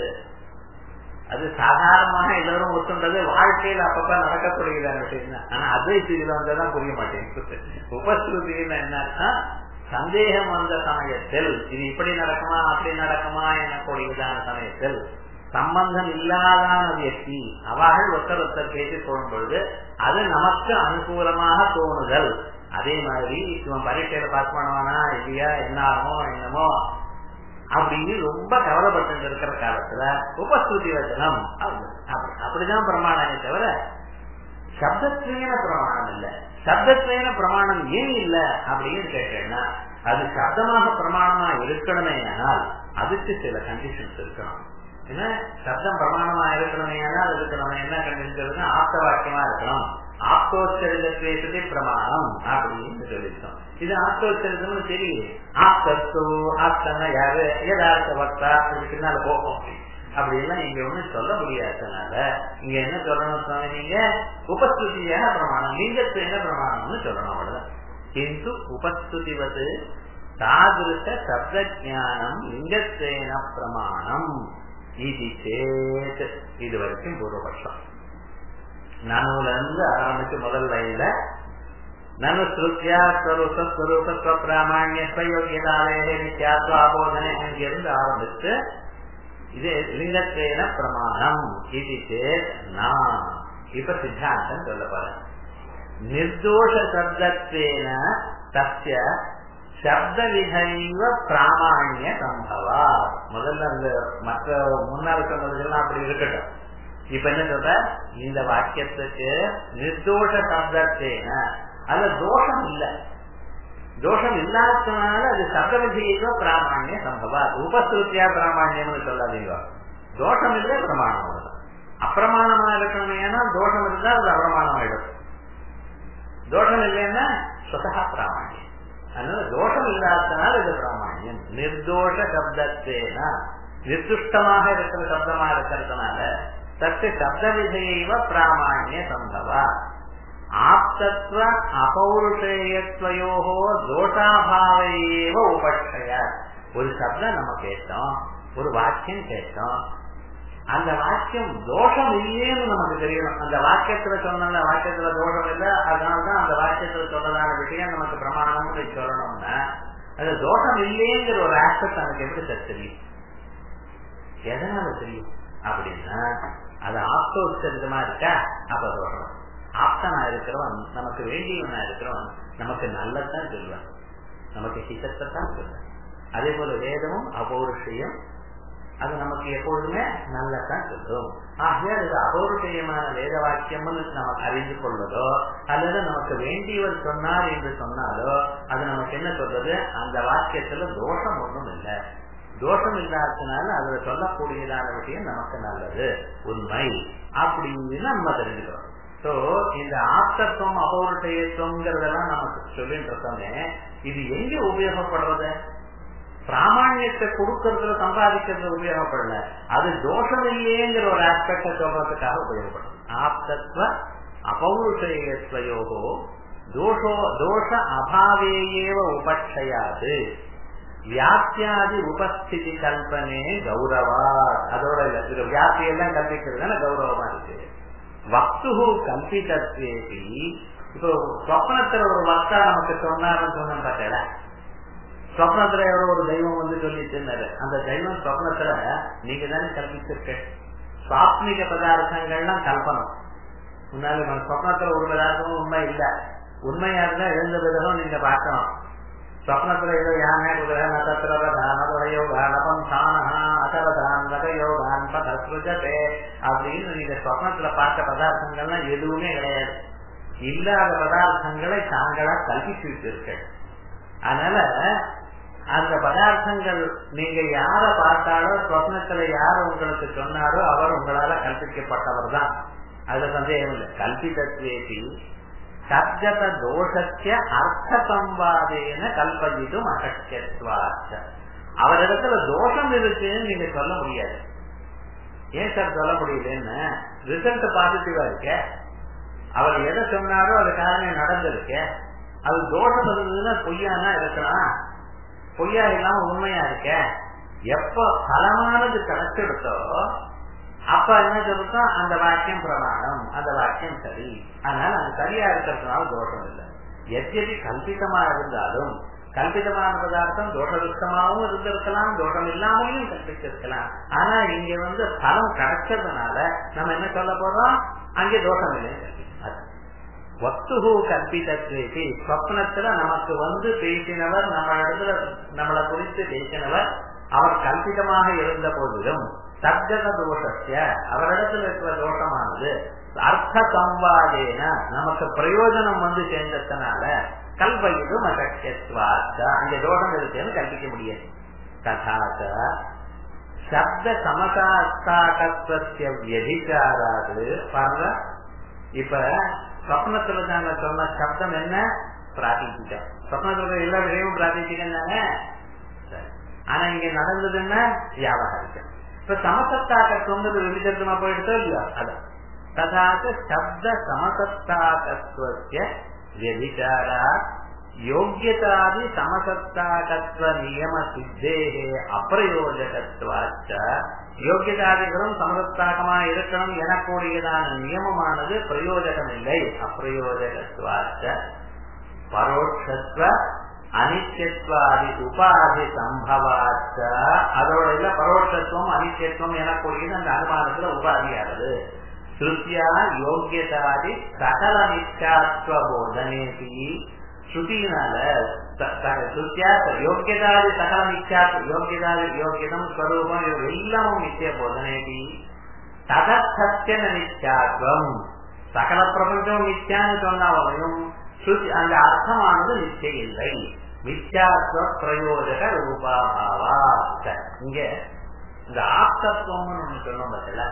அது சாதாரணமாக எல்லாரும் ஒத்துண்டது வாழ்க்கையில அப்பப்ப நடக்கக்கூடியதான விஷயம் தான் ஆனா அத்வைத் இதுல வந்ததான் புரிய மாட்டேங்குது உபஸ்ருதின்னு என்னன்னா சந்தேகம் வந்த சமயத்தில் இது இப்படி நடக்குமா அப்படி நடக்குமா எனக்கூடியதான சமயத்தில் சம்பந்தம் இல்லாதான வியக்தி அவர்கள் ஒருத்தர் ஒருத்தர் பேசிக் கொள்ளும் பொழுது அது நமக்கு அனுகூலமாக தோணுதல் அதே மாதிரி இவன் பரீட்சையில பாஸ் பண்ணுவானா இல்லையா என்ன ஆகுமோ என்னமோ அப்படின்னு ரொம்ப கவலைப்பட்டு இருக்கிற காலத்துல உபஸ்துதி வச்சனம் அப்படி- அப்படிதான் பிரமாணமே தவிர சப்தத்வேன பிரமாணம் இல்ல சப்தத்வேன பிரமாணம் ஏன் இல்ல அப்படின்னு கேட்டேன்னா அது சப்தமாக பிரமாணமா இருக்கணுமே ஆனால் அதுக்கு சில கண்டிஷன்ஸ் இருக்கணும் ஏன்னா சப்தம் பிரமாணமா இருக்கணுமே ஆனால் அதுக்கு நம்ம என்ன கண்டிஷன் ஆப்த வாக்கியமா இருக்கணும் ஆப்தோச்சரிதத்வேசத்தை பிரமாணம் அப்படின்னு சொல்லியிருக்கோம் இது ஆப்தோச்சரிதம்னு தெரியுது ஆப்தஸ்து ஆப்தன்னா யாரு யதார்த்த வக்தா அப்படி பின்னால போகும் அப்படி எல்லாம் இங்க ஒண்ணும் சொல்ல முடியாததுனால இங்க என்ன சொல்லணும் சுவாமி நீங்க உபஸ்துதியாக பிரமாணம் லிங்கத்து என்ன பிரமாணம்னு சொல்லணும் அவ்வளவுதான் கிந்து உபஸ்துதிவது தாதிருஷ சப்த ஜானம் லிங்கத்தேன பிரமாணம் இது சேத் இது வரைக்கும் பூர்வபட்சம் நனுல இருந்து ஆரம்பிச்சு முதல் லைன்ல நனு ஸ்ருத்யா ஸ்வரூப ஸ்வரூப ஸ்வப்பிராமாண்ய ஸ்வயோகியதாலய நித்யாத்வ ஆபோதனை அங்கிருந்து ஆரம்பிச்சு இது லிங்கத்தேன பிரமாணம் இது சேத் நான் இப்ப சித்தாந்தம் சொல்ல போற நிர்தோஷ சப்தத்தேன தஸ்ய சப்த விதைவ பிராமாண்ய சம்பவா முதல்ல அந்த மற்ற முன்னால் சொன்னதுக்கெல்லாம் அப்படி இருக்கட்டும் இப்ப என்ன சொல்ற இந்த வாக்கியத்துக்கு நிர்தோஷ சப்தத்தேன அதுல தோஷம் இல்ல தோஷம் இல்லாததுனால அது சப்த விதைவ பிராமாண்ய சம்பவா உபஸ்ருத்தியா பிராமாண்யம்னு சொல்லாதீங்க தோஷம் இல்லை பிரமாணம் அவ்வளவுதான். அப்பிரமாணமா இருக்கணும் ஏன்னா தோஷம் இருந்தா அது அப்பிரமாணம் ஆயிடும் தோஷம் இல்லைன்னா சுதா பிராமணியம் அதனால தோஷம் இல்லாததுனால இது பிராமணியம் நிர்தோஷ சப்தத்தேனா நிர்துஷ்டமாக இருக்கிற சப்தமா இருக்கிறதுனால தத்து சப்த விதையைவ பிராமணிய சம்பவா ஆப்தத்வ அபௌருஷேயத்வயோகோ தோஷாபாவையேவ உபட்சய ஒரு சப்தம் நம்ம கேட்டோம் ஒரு வாக்கியம் கேட்டோம் அந்த வாக்கியம் தோஷம் இல்லையேன்னு நமக்கு தெரியணும் அந்த வாக்கியத்துல சொன்ன வாக்கியத்துல தோஷம் இல்லை அதனாலதான் அந்த வாக்கியத்துல சொல்லலான விஷயம் நமக்கு பிரமாணம் சொல்லணும்னா அது தோஷம் இல்லையேங்கிற ஒரு ஆஸ்பெக்ட் நமக்கு எப்படி சார் தெரியும் எதனால தெரியும் அப்படின்னா அது ஆப்தோச்சரிதமா இருக்கா அப்ப தோஷம் ஆப்தனா இருக்கிறவன் நமக்கு வேண்டியவனா இருக்கிறவன் நமக்கு நல்லதான் சொல்லுவான் நமக்கு ஹிதத்தை தான் சொல்லுவான் அதே போல வேதமும் அபௌருஷயம் அது நமக்கு எப்பொழுதுமே நல்லதான் சொல்லும் ஆகையால் இது அபௌருஷயமான வேத வாக்கியம்னு நம்ம அறிந்து கொள்வதோ அல்லது நமக்கு வேண்டியவர் சொன்னார் என்று சொன்னாலோ அது நமக்கு என்ன சொல்றது அந்த வாக்கியத்துல தோஷம் ஒன்றும் இல்லை தோஷம் இல்லாததுனால அதுல சொல்லக்கூடியதான விஷயம் நமக்கு நல்லது உண்மை அப்படின்னு நம்ம தெரிஞ்சுக்கிறோம் சோ இந்த ஆப்தத்துவம் அபௌருஷயத்துவங்கிறதெல்லாம் நமக்கு சொல்லிட்டு இருக்கோமே இது எங்க உபயோகப்படுறது பிராமணியத்தை கொடுக்கறதுல சம்பாதிக்கிறது உபயோகப்படல அது தோஷம் இல்லையேங்கிற ஒரு ஆஸ்பெக்ட சொல்றதுக்காக உபயோகப்படும் ஆப்தத்வ அபௌருஷயத்வயோகோ தோஷோ தோஷ அபாவேயேவ உபட்சயாது வியாப்தியாதி உபஸ்திதி கல்பனே கௌரவா அதோட இல்ல இது வியாப்தியெல்லாம் கல்பிக்கிறதுனால கௌரவமா இருக்கு வக்து கல்பிதத்வேபி இப்போ சொப்னத்துல ஒரு வக்தா நமக்கு சொன்னாருன்னு சொன்ன பார்த்தேன் சொப்னத்துல யாரோ ஒரு தெய்வம் வந்து சொல்லிட்டு இருந்தாரு அந்த தெய்வம் சொப்னத்துல நீங்க தானே கல்பிச்சிருக்க சாத்மிக பதார்த்தங்கள்லாம் கல்பனம் முன்னால சொப்னத்துல ஒரு பதார்த்தமும் உண்மை இல்ல உண்மையா இருந்தா எழுந்த விதமும் நீங்க பார்க்கணும் ஸ்வப்னத்துல ஏதோ யானை குதிரை நட்சத்திரவதா நவயோகா நபந்தானா அகவதான் நகயோகான் பதஸ்ருஜதே அப்படின்னு நீங்க ஸ்வப்னத்துல பார்த்த பதார்த்தங்கள்லாம் எதுவுமே கிடையாது இல்லாத பதார்த்தங்களை தாங்களா கல்பிச்சு வச்சிருக்க அதனால அந்த பதார்த்தங்கள் நீங்க யார பார்த்தாலோ ஸ்வப்னத்துல யார் உங்களுக்கு சொன்னாரோ அவர் உங்களால கல்பிக்கப்பட்டவர் தான் அதுல சந்தேகம் இல்லை கல்பிதத்வேதி சப்ஜத தோஷத்திய அர்த்த சம்பாதேன கல்பயிதும் அசக்கியத்வாச்ச அவரிடத்துல தோஷம் இருக்குன்னு நீங்க சொல்ல முடியாது ஏன் சார் சொல்ல முடியலன்னு ரிசல்ட் பாசிட்டிவா இருக்க அவர் எதை சொன்னாரோ அது காரணம் நடந்திருக்க அது தோஷம் இருந்ததுன்னா பொய்யானா இருக்கலாம் பொய்யா இல்லாம உண்மையா இருக்க எப்ப பலமானது கிடைச்சிடுத்தோ அப்ப என்ன சொல்லிட்டோம் அந்த வாக்கியம் பிரமாணம் அந்த வாக்கியம் சரி அதனால அது சரியா இருக்கிறதுனால தோஷம் இல்லை எத்தனை கல்பிதமா இருந்தாலும் கல்பிதமான பதார்த்தம் தோஷயுக்தமாகவும் இருந்திருக்கலாம் தோஷம் இல்லாமலையும் கற்பிச்சிருக்கலாம் ஆனா இங்க வந்து பலம் கிடைச்சதுனால நம்ம என்ன சொல்ல போறோம் அங்கே தோஷம் இல்லை வஸ்துகு கற்பிதத்வேதி ஸ்வப்னத்துல நமக்கு வந்து பேசினவர் நம்ம இடத்துல நம்மளை குறித்து பேசினவர் அவர் கல்பிதமாக இருந்த போதிலும் சர்ஜக தோஷத்திய அவரிடத்துல இருக்கிற தோஷமானது அர்த்த சம்பாதேன நமக்கு பிரயோஜனம் வந்து சேர்ந்ததுனால கல்பயிது மகட்சத்வாச்ச அங்க தோஷம் இருக்குன்னு கல்பிக்க முடியாது ததாச்ச சப்த சமதாஸ்தாகத்வத்திய வியதிகாராது பாருங்க இப்ப ஸ்வப்னத்துல நாங்க சொன்ன சப்தம் என்ன பிராதிகம் ஸ்வப்னத்துல எல்லா விஷயமும் பிராதிகம் தானே ஆனா இங்க நடந்ததுன்னா வியாபகாரிக்கம் இப்ப சமசத்தாக்கத்துவம் விவிதமா போயிடுதோ இல்லையா அதான் ததாச்ச சப்த சமசத்தாக்கத்துவத்திய व्यभिचारा योग्यतादि समसत्ताकत्व नियम सिद्धेः அப்பிரயோஜகத்வாச்ச யோகியதாதிகளும் சமசத்தாகமா இருக்கணும் எனக்கூடியதான நியமமானது பிரயோஜகம் இல்லை அப்பிரயோஜகத்வாச்ச பரோட்சத்வ அனித்யத்வாதி உபாதி சம்பவாச்ச அதோட இல்ல பரோட்சத்துவம் அனித்யத்துவம் எனக்கூடியது அந்த அனுமானத்துல உபாதியானது ஸ்ருத்தியா யோகியதாதி சகல நிச்சாத்வ போதனேபி ஸ்ருதியினால ஸ்ருத்தியா யோகியதாதி சகல நிச்சாத்வ யோகியதாதி யோகியதம் ஸ்வரூபம் எல்லாமும் நித்திய போதனேபி ததர்த்தன நிச்சாத்வம் சகல பிரபஞ்சம் நித்தியான்னு சொன்னாலும் ஸ்ருதி அந்த அர்த்தமானது நிச்சயம் இல்லை மித்யாத்வ பிரயோஜக ரூபாபாவா இங்க இந்த ஆப்தத்துவம்னு ஒண்ணு சொன்னோம் பார்த்தல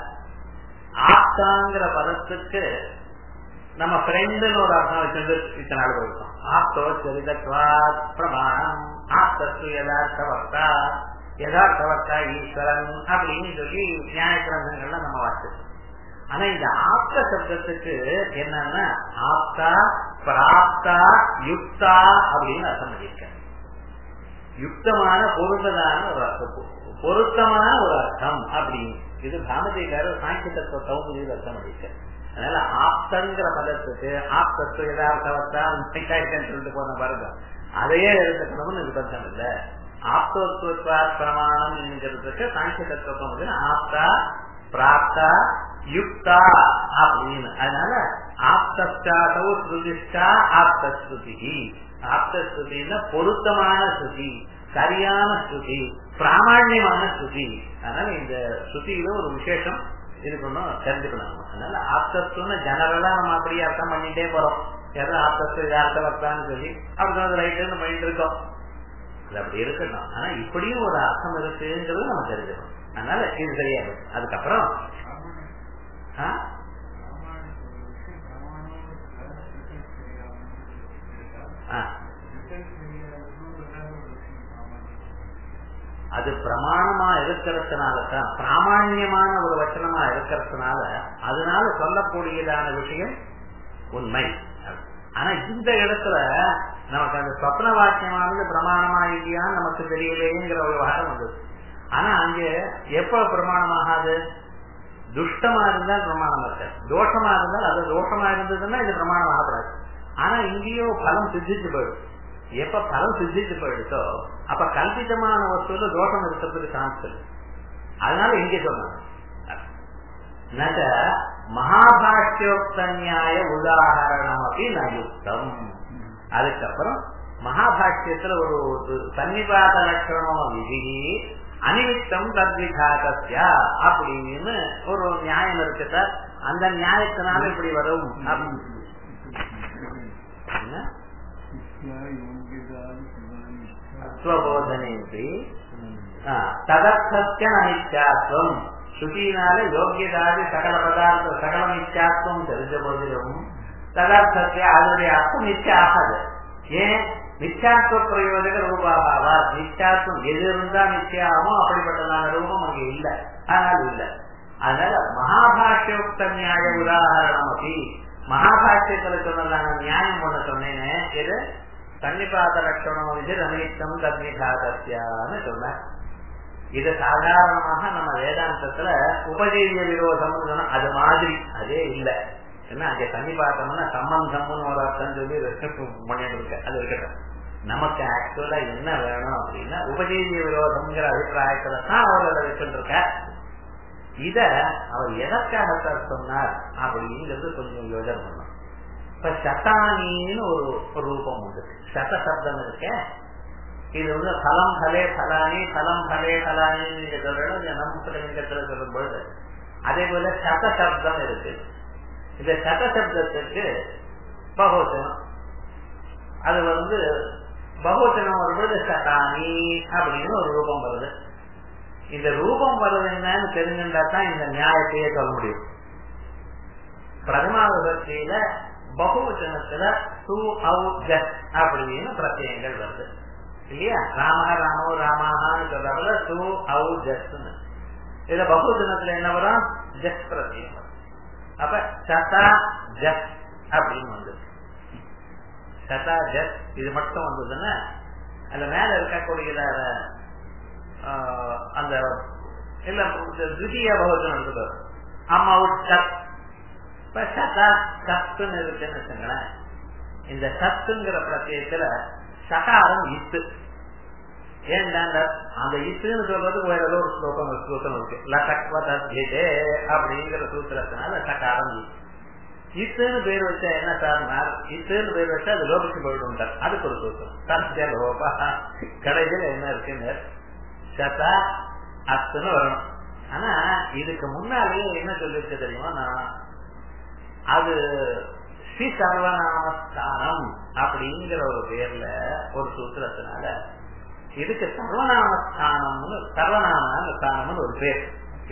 ஆப்தாங்கிற பதத்துக்கு நம்ம ஃப்ரெண்டுன்னு ஒரு அர்த்தம் வச்சிருந்து இத்தனை நாள் போயிருக்கோம் ஆப்தோ சரிதத்வா பிரமாணம் ஆப்தத்து யதார்த்தவர்த்தா யதார்த்தவர்த்தா ஈஸ்வரன் அப்படின்னு சொல்லி நியாய கிரந்தங்கள்ல நம்ம வாசிச்சோம் ஆனா இந்த ஆப்த சப்தத்துக்கு என்னன்னா ஆப்தா பிராப்தா யுக்தா அப்படின்னு அர்த்தம் பண்ணியிருக்க யுக்தமான பொருந்ததான ஒரு அர்த்தம் பொருத்தமான ஒரு அர்த்தம் அப்படின்னு இது பாமதிக்காரர் சாங்கிய தத்துவ கவுமுதியில் அர்த்தம் பண்ணியிருக்க அதனால ஆப்தங்கிற பதத்துக்கு ஆப்தத்து யதார்த்தவத்தா சொல்லிட்டு போன பாருங்க அதையே எடுத்துக்கணும்னு நிர்பந்தம் இல்லை ஆப்தோத்வா பிரமாணம் என்கிறதுக்கு சாங்கிய தத்துவ கவுமுதியில் ஆப்தா பிராப்தா யுக்தா அப்படின்னு அதனால ஆப்தாட்டோ ஸ்ருதிஷ்டா ஆப்தஸ்ருதி ஆப்தஸ்ருதினா பொருத்தமான ஸ்ருதி சரியான ஸ்ருதி பிராமணியமான ஸ்ருதி அதனால இந்த ஸ்ருதியில ஒரு விசேஷம் இருக்கணும் தெரிஞ்சுக்கணும் அதனால ஆப்தத்துவம்னு ஜெனரலா நம்ம அப்படியே அர்த்தம் பண்ணிட்டே போறோம் ஏதோ ஆப்தத்து அர்த்தம் வர்த்தான்னு சொல்லி அப்படி ரைட்டு பண்ணிட்டு இருக்கோம் அது அப்படி இருக்கணும் ஆனா இப்படியும் ஒரு அர்த்தம் இருக்குங்கிறது நம்ம தெரிஞ்சுக்கணும் அதனால இது தெரியாது அதுக்கப்புறம் அது பிரமாணமா இருக்கிறதுனாலதான் பிராமணியமான ஒரு வச்சனமா இருக்கிறதுனால அதனால சொல்லக்கூடியதான விஷயம் உண்மை ஆனா இந்த இடத்துல நமக்கு அந்த சொப்ன வாக்கியமானது பிரமாணமா இல்லையான்னு நமக்கு தெரியலையேங்கிற ஒரு விவகாரம் வந்தது ஆனா அங்க எப்ப பிரமாணமாகாது துஷ்டமா இருந்தால் பிரமாணம் இருக்க தோஷமா இருந்தால் அது தோஷமா இருந்ததுன்னா இது பிரமாணம் ஆகப்படாது ஆனா இங்கேயோ பலம் சித்திச்சு போயிடும் எப்ப பலம் சித்திச்சு போயிடுச்சோ அப்ப கல்பிதமான வஸ்துல தோஷம் இருக்கிறதுக்கு சான்ஸ் இல்லை அதனால இங்கே சொன்னாங்க நக மகாபாஷ்யோக்த நியாய உதாகரணம் அப்படி நயுக்தம் அதுக்கப்புறம் மகாபாஷ்யத்துல ஒரு ஒரு சன்னிபாத லட்சணம் விதி அனிமித்தம் தத்விகாதஸ்யா அப்படின்னு ஒரு நியாயம் இருக்கு சார் அந்த நியாயத்தினால இப்படி வரும் அப்படின்னு என்ன? ஸ்வபோதனேன்றி ததர்த்தத்திய அனித்யாத்வம் ஸ்ருதியினால யோகியதாதி சகல பதார்த்த சகல நித்யாத்வம் தெரிஞ்ச போதிலும் ததர்த்தத்திய அதனுடைய அர்த்தம் நிச்சயம் ஆகாது ஏன் நிச்சாத்வ பிரயோஜக ரூபாவா நிச்சாத்வம் எது இருந்தா நிச்சயமோ அப்படிப்பட்டதான ரூபம் அங்கே இல்ல ஆனால் இல்ல அதனால மகாபாஷ்யோக்த நியாய உதாரணம் அப்படி மகாபாஷ்யத்துல சொன்னதான நியாயம் ஒண்ணு சொன்னேனே இது சன்னிபாத லட்சணம் இது ரமித்தம் தன்னிகாதத்தியான்னு சொன்ன இது சாதாரணமாக நம்ம வேதாந்தத்துல உபஜீவிய விரோதம் அது மாதிரி அதே இல்லை என்ன அங்க சன்னிபாத்தம்னா சம்பந்தம்னு ஒரு அர்த்தம் சொல்லி பண்ணிட்டு இருக்க அது இருக்கட்டும் நமக்கு ஆக்சுவலா என்ன வேணும் அப்படின்னா உபஜீவிய விரோதம்ங்கிற அபிப்பிராயத்துல தான் அவர் அதை வச்சுட்டு இருக்க இத அவர் எதற்காக சார் சொன்னார் அப்படிங்கிறது கொஞ்சம் யோஜனை பண்ணும் இப்ப சட்டானின்னு ஒரு ஒரு ரூபம் உண்டு சத சப்தம் இருக்க இது வந்து பலம் பலே பலானி பலம் பலே பலானி நீங்க சொல்லணும் இந்த நம்ம லிங்கத்துல சொல்லும் பொழுது அதே போல சத சப்தம் இருக்கு இந்த சத சப்தத்துக்கு பகோச்சனம் அது வந்து பகோச்சனம் வரும்போது சட்டானி அப்படின்னு ஒரு ரூபம் வருது இந்த ரூபம் வருது என்னன்னு தெரிஞ்சுட்டா தான் இந்த நியாயத்தையே சொல்ல முடியும் பிரதமா விபத்தியில பகுவச்சனத்துல சு அவு ஜத் அப்படின்னு பிரத்யங்கள் வருது இல்லையா ராம ராமோ ராமான்னு சொல்றதுல சு அவு ஜஸ்ன்னு இதுல பகுவச்சனத்துல என்ன வரும் ஜஸ் பிரத்யம் வரும் அப்ப சதா ஜஸ் அப்படின்னு வந்து சதா ஜஸ் இது மட்டும் வந்ததுன்னா அதுல மேல இருக்கக்கூடிய அந்த இல்ல துதிய பகவத்தன் இருக்குது அம்மாவோட சத் இப்ப சதா சத்துன்னு இருக்குன்னு வச்சுங்களேன் இந்த சத்துங்கிற பிரத்யத்துல சகாரம் இத்து ஏன்டா அந்த இத்துன்னு சொல்றதுக்கு வேற ஏதோ ஒரு ஸ்லோகம் ஒரு ஸ்லோகம் இருக்கு லசக்வதே அப்படிங்கிற சூத்திரத்தினால சகாரம் இத்து இத்துன்னு பேர் வச்சா என்ன சார்னார் இத்துன்னு பேர் வச்சா அது லோபிச்சு போயிடும் அதுக்கு ஒரு சூத்திரம் சத்திய லோபா கடைசியில் என்ன இருக்குன்னு சதா அத்துன்னு வரணும் ஆனா இதுக்கு முன்னாலேயே என்ன சொல்லிருக்கு தெரியுமா நான் அது ஸ்ரீ சர்வநாமஸ்தானம் அப்படிங்கிற ஒரு பேர்ல ஒரு சூத்திரத்தினால இதுக்கு சர்வநாமஸ்தானம்னு சர்வநாம ஸ்தானம்னு ஒரு பேர்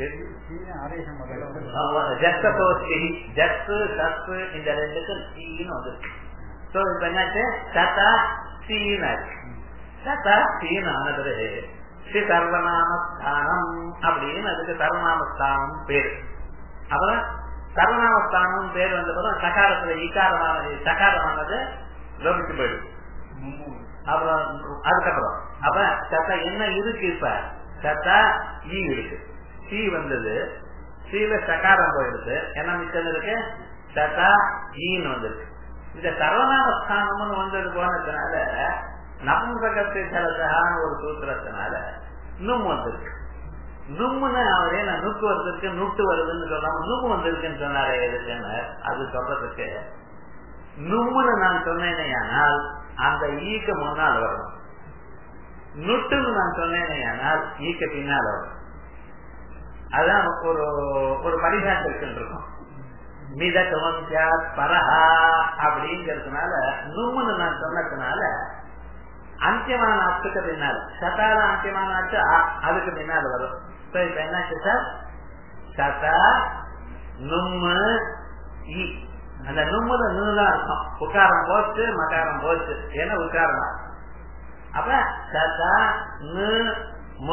ஜஸ்ட் சத்து இந்த ரெண்டுக்கும் சீன்னு வந்துருக்கு சோ இப்ப என்னாச்சு சதா சீன சதா சீன் ஆனது ஸ்ரீ சர்வநாமஸ்தானம் அப்படின்னு அதுக்கு சர்வநாமஸ்தானம் பேரு அப்புறம் சர்வநாமஸ்தானம் பேர் வந்த பிறகு சகாரத்துல ஈக்காரமானது சகாரமானது லோபிச்சு போயிடும் அப்புறம் அதுக்கப்புறம் அப்ப சத்தா என்ன இருக்கு இப்ப சத்தா ஈ இருக்கு சி வந்தது சீல சகாரம் போயிடுது என்ன மிச்சம் இருக்கு சத்தா ஈன்னு வந்திருக்கு இந்த சர்வநாமஸ்தானம்னு வந்தது போனதுனால நபுசகத்தை தலசகான ஒரு சூத்திரத்தினால நும் வந்திருக்கு நும்முன்னு அவர் என்ன நுக்கு வந்திருக்கு நுட்டு வருதுன்னு சொல்லாம நும் வந்திருக்குன்னு சொன்னாரே எதுக்குன்னு அது சொல்றதுக்கு நும்முன்னு நான் சொன்னேனே ஆனால் அந்த ஈக்கு முன்னால் வரணும் நுட்டுன்னு நான் சொன்னேனே ஆனால் ஈக்கு பின்னால் வரும் அதான் ஒரு ஒரு பரிசாசத்தில் இருக்கும் மிதத்துவம் பரஹா அப்படிங்கிறதுனால நும்முன்னு நான் சொன்னதுனால அந்தியமான அர்த்தத்துக்கு பின்னால் சதார அந்தியமான அர்த்தம் அதுக்கு பின்னால் வரும் இப்ப இப்ப என்னாச்சு சார் சதா நும்மு இ அந்த நும்முல நுதான் அர்த்தம் உக்காரம் போச்சு மகாரம் போச்சு ஏன்னா உக்காரம் அப்ப சதா நு மு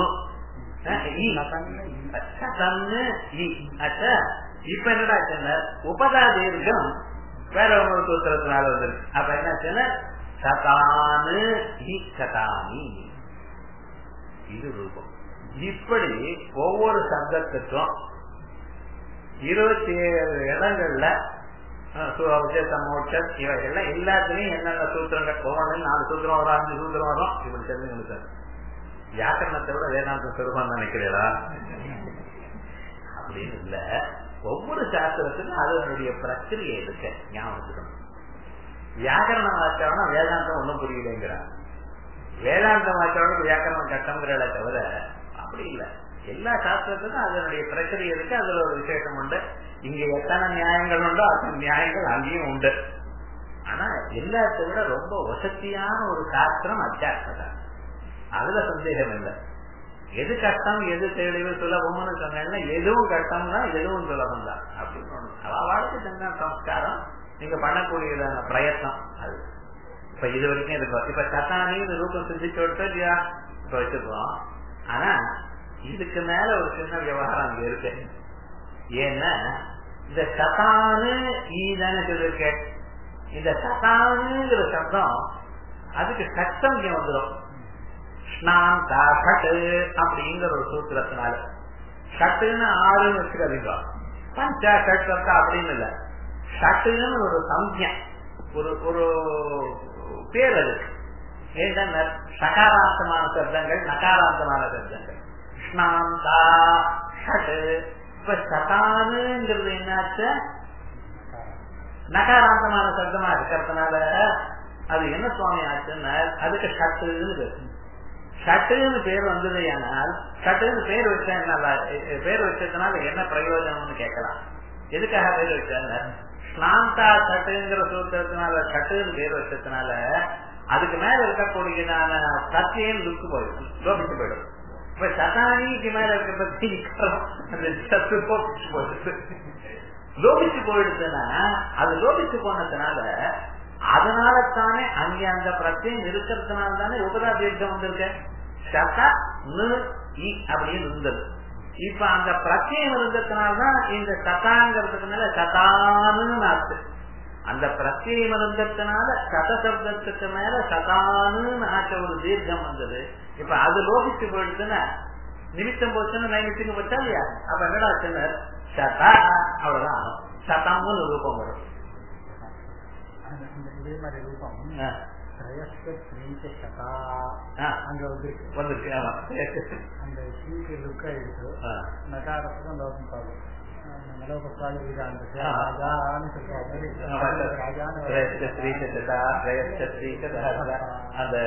இப்ப என்னடா உபதா தீர்க்கம் வேற ஒரு சூத்திரத்தினால வந்துருக்கு அப்ப என்ன சதானு சதானி இது ரூபம் இப்படி ஒவ்வொரு சப்தத்துக்கும் இருபத்தி ஏழு இடங்கள்ல சமோட்சம் இவைகள்ல எல்லாத்துலயும் என்னென்ன சூத்திரங்கள் ஒவ்வொன்றும் நாலு சூத்திரம் வரும் அஞ்சு சூத்திரம் வரும் இப்படி தெரிஞ்சுக்கணும் சார் வியாக்கரணத்தை விட வேதாந்த சுரூபம் நினைக்கிறீரா அப்படின்னு இல்ல ஒவ்வொரு சாஸ்திரத்திலும் அதனுடைய பிரக்கிரியை இருக்க ஞாபகம் வியாக்கரணம் வாச்சவனா வேதாந்தம் ஒன்றும் புரியலைங்கிறான் வேதாந்தம் வாச்சவனுக்கு வியாக்கரணம் கட்டம்ங்கிறத தவிர அப்படி இல்லை எல்லா சாஸ்திரத்துக்கும் அதனுடைய பிரச்சனை இருக்கு அதுல ஒரு விசேஷம் உண்டு இங்க எத்தனை நியாயங்கள் உண்டோ அத்தனை நியாயங்கள் அங்கேயும் உண்டு ஆனா எல்லாத்தை விட ரொம்ப வசதியான ஒரு சாஸ்திரம் அத்தியாசம் அதுல சந்தேகம் இல்லை எது கஷ்டம் எது தெளிவு சுலபம்னு சொன்னா எதுவும் கஷ்டம்னா எதுவும் சுலபம் தான் அப்படின்னு அவளுக்கு தங்க சம்ஸ்காரம் நீங்க பண்ணக்கூடியதான பிரயத்னம் அது இப்ப இது வரைக்கும் இருக்கும் இப்ப சத்தானின்னு ரூபம் சிந்திச்சு விட்டு இல்லையா இப்ப வச்சுக்கிறோம் ஆனா இதுக்கு மேல ஒரு சின்ன விவகாரம் அங்க இருக்கு ஏன்னா இந்த சதானு ஈதானே சொல்லிருக்கேன் இந்த சதானுங்கிற சப்தம் அதுக்கு சட்டம் இங்க வந்துடும் ஸ்நாந்தா ஷட்டு அப்படிங்கிற ஒரு சூத்திரத்தினால ஷட்டுன்னு ஆறுன்னு வச்சுக்காதீங்க பஞ்சா ஷட் அப்படின்னு இல்ல ஷட்டுன்னு ஒரு சம்யா ஒரு ஒரு பேர் அதுக்கு ஏன்னா சகாராந்தமான சப்தங்கள் நகாராந்தமான சப்தங்கள் ஸ்நாந்தா ஷட்டு இப்ப சதானுங்கிறது என்னாச்சு நகாராந்தமான சப்தமா இருக்கிறதுனால அது என்ன சுவாமி ஆச்சுன்னா அதுக்கு ஷட்டுன்னு ஷட்டுன்னு பேர் வந்தது ஆனால் ஷட்டுன்னு பேர் வச்சா என்ன பேர் வச்சதுனால என்ன பிரயோஜனம்னு கேட்கலாம் எதுக்காக பேர் வச்சாங்க ஸ்நாந்தா ஷட்டுங்கிற சூத்திரத்தினால ஷட்டுன்னு பேர் வச்சதுனால அதுக்கு மேல இருக்கக்கூடியதான சத்தியம் லுக்கு போயிடும் லோபிச்சு போயிடும் இப்ப சதானிக்கு மேல இருக்க பத்தி அந்த சத்து லோபிச்சு போயிடுது லோபிச்சு போயிடுச்சுன்னா அது லோபிச்சு போனதுனால அதனால தானே அங்கே அந்த பிரச்சனை இருக்கிறதுனால தானே உபதா தீர்க்கம் வந்திருக்க சத அப்படின்னு இருந்தது இப்ப அந்த பிரச்சனை இருந்ததுனால்தான் இந்த சதாங்கிறதுக்கு மேல சதானு ஆச்சு அந்த பிரச்சனை இருந்ததுனால சத சப்தத்துக்கு மேல சதானு ஆச்ச ஒரு தீர்க்கம் வந்தது இப்ப அது லோபிச்சு போயிடுச்சுன்னா நிமித்தம் போச்சுன்னா நைமித்துக்கு போச்சா இல்லையா அப்ப என்னடா சொன்னார் சதா அவ்வளவுதான் சதம்னு ரூபம் வரும் இதே மாதிரி ரூபம் அங்க வந்துருக்கு வந்துருக்கு ஆமா அந்த சீக்கு லுக்க எடுத்து நகாரத்துக்கும் லோகம் பாடும் அந்த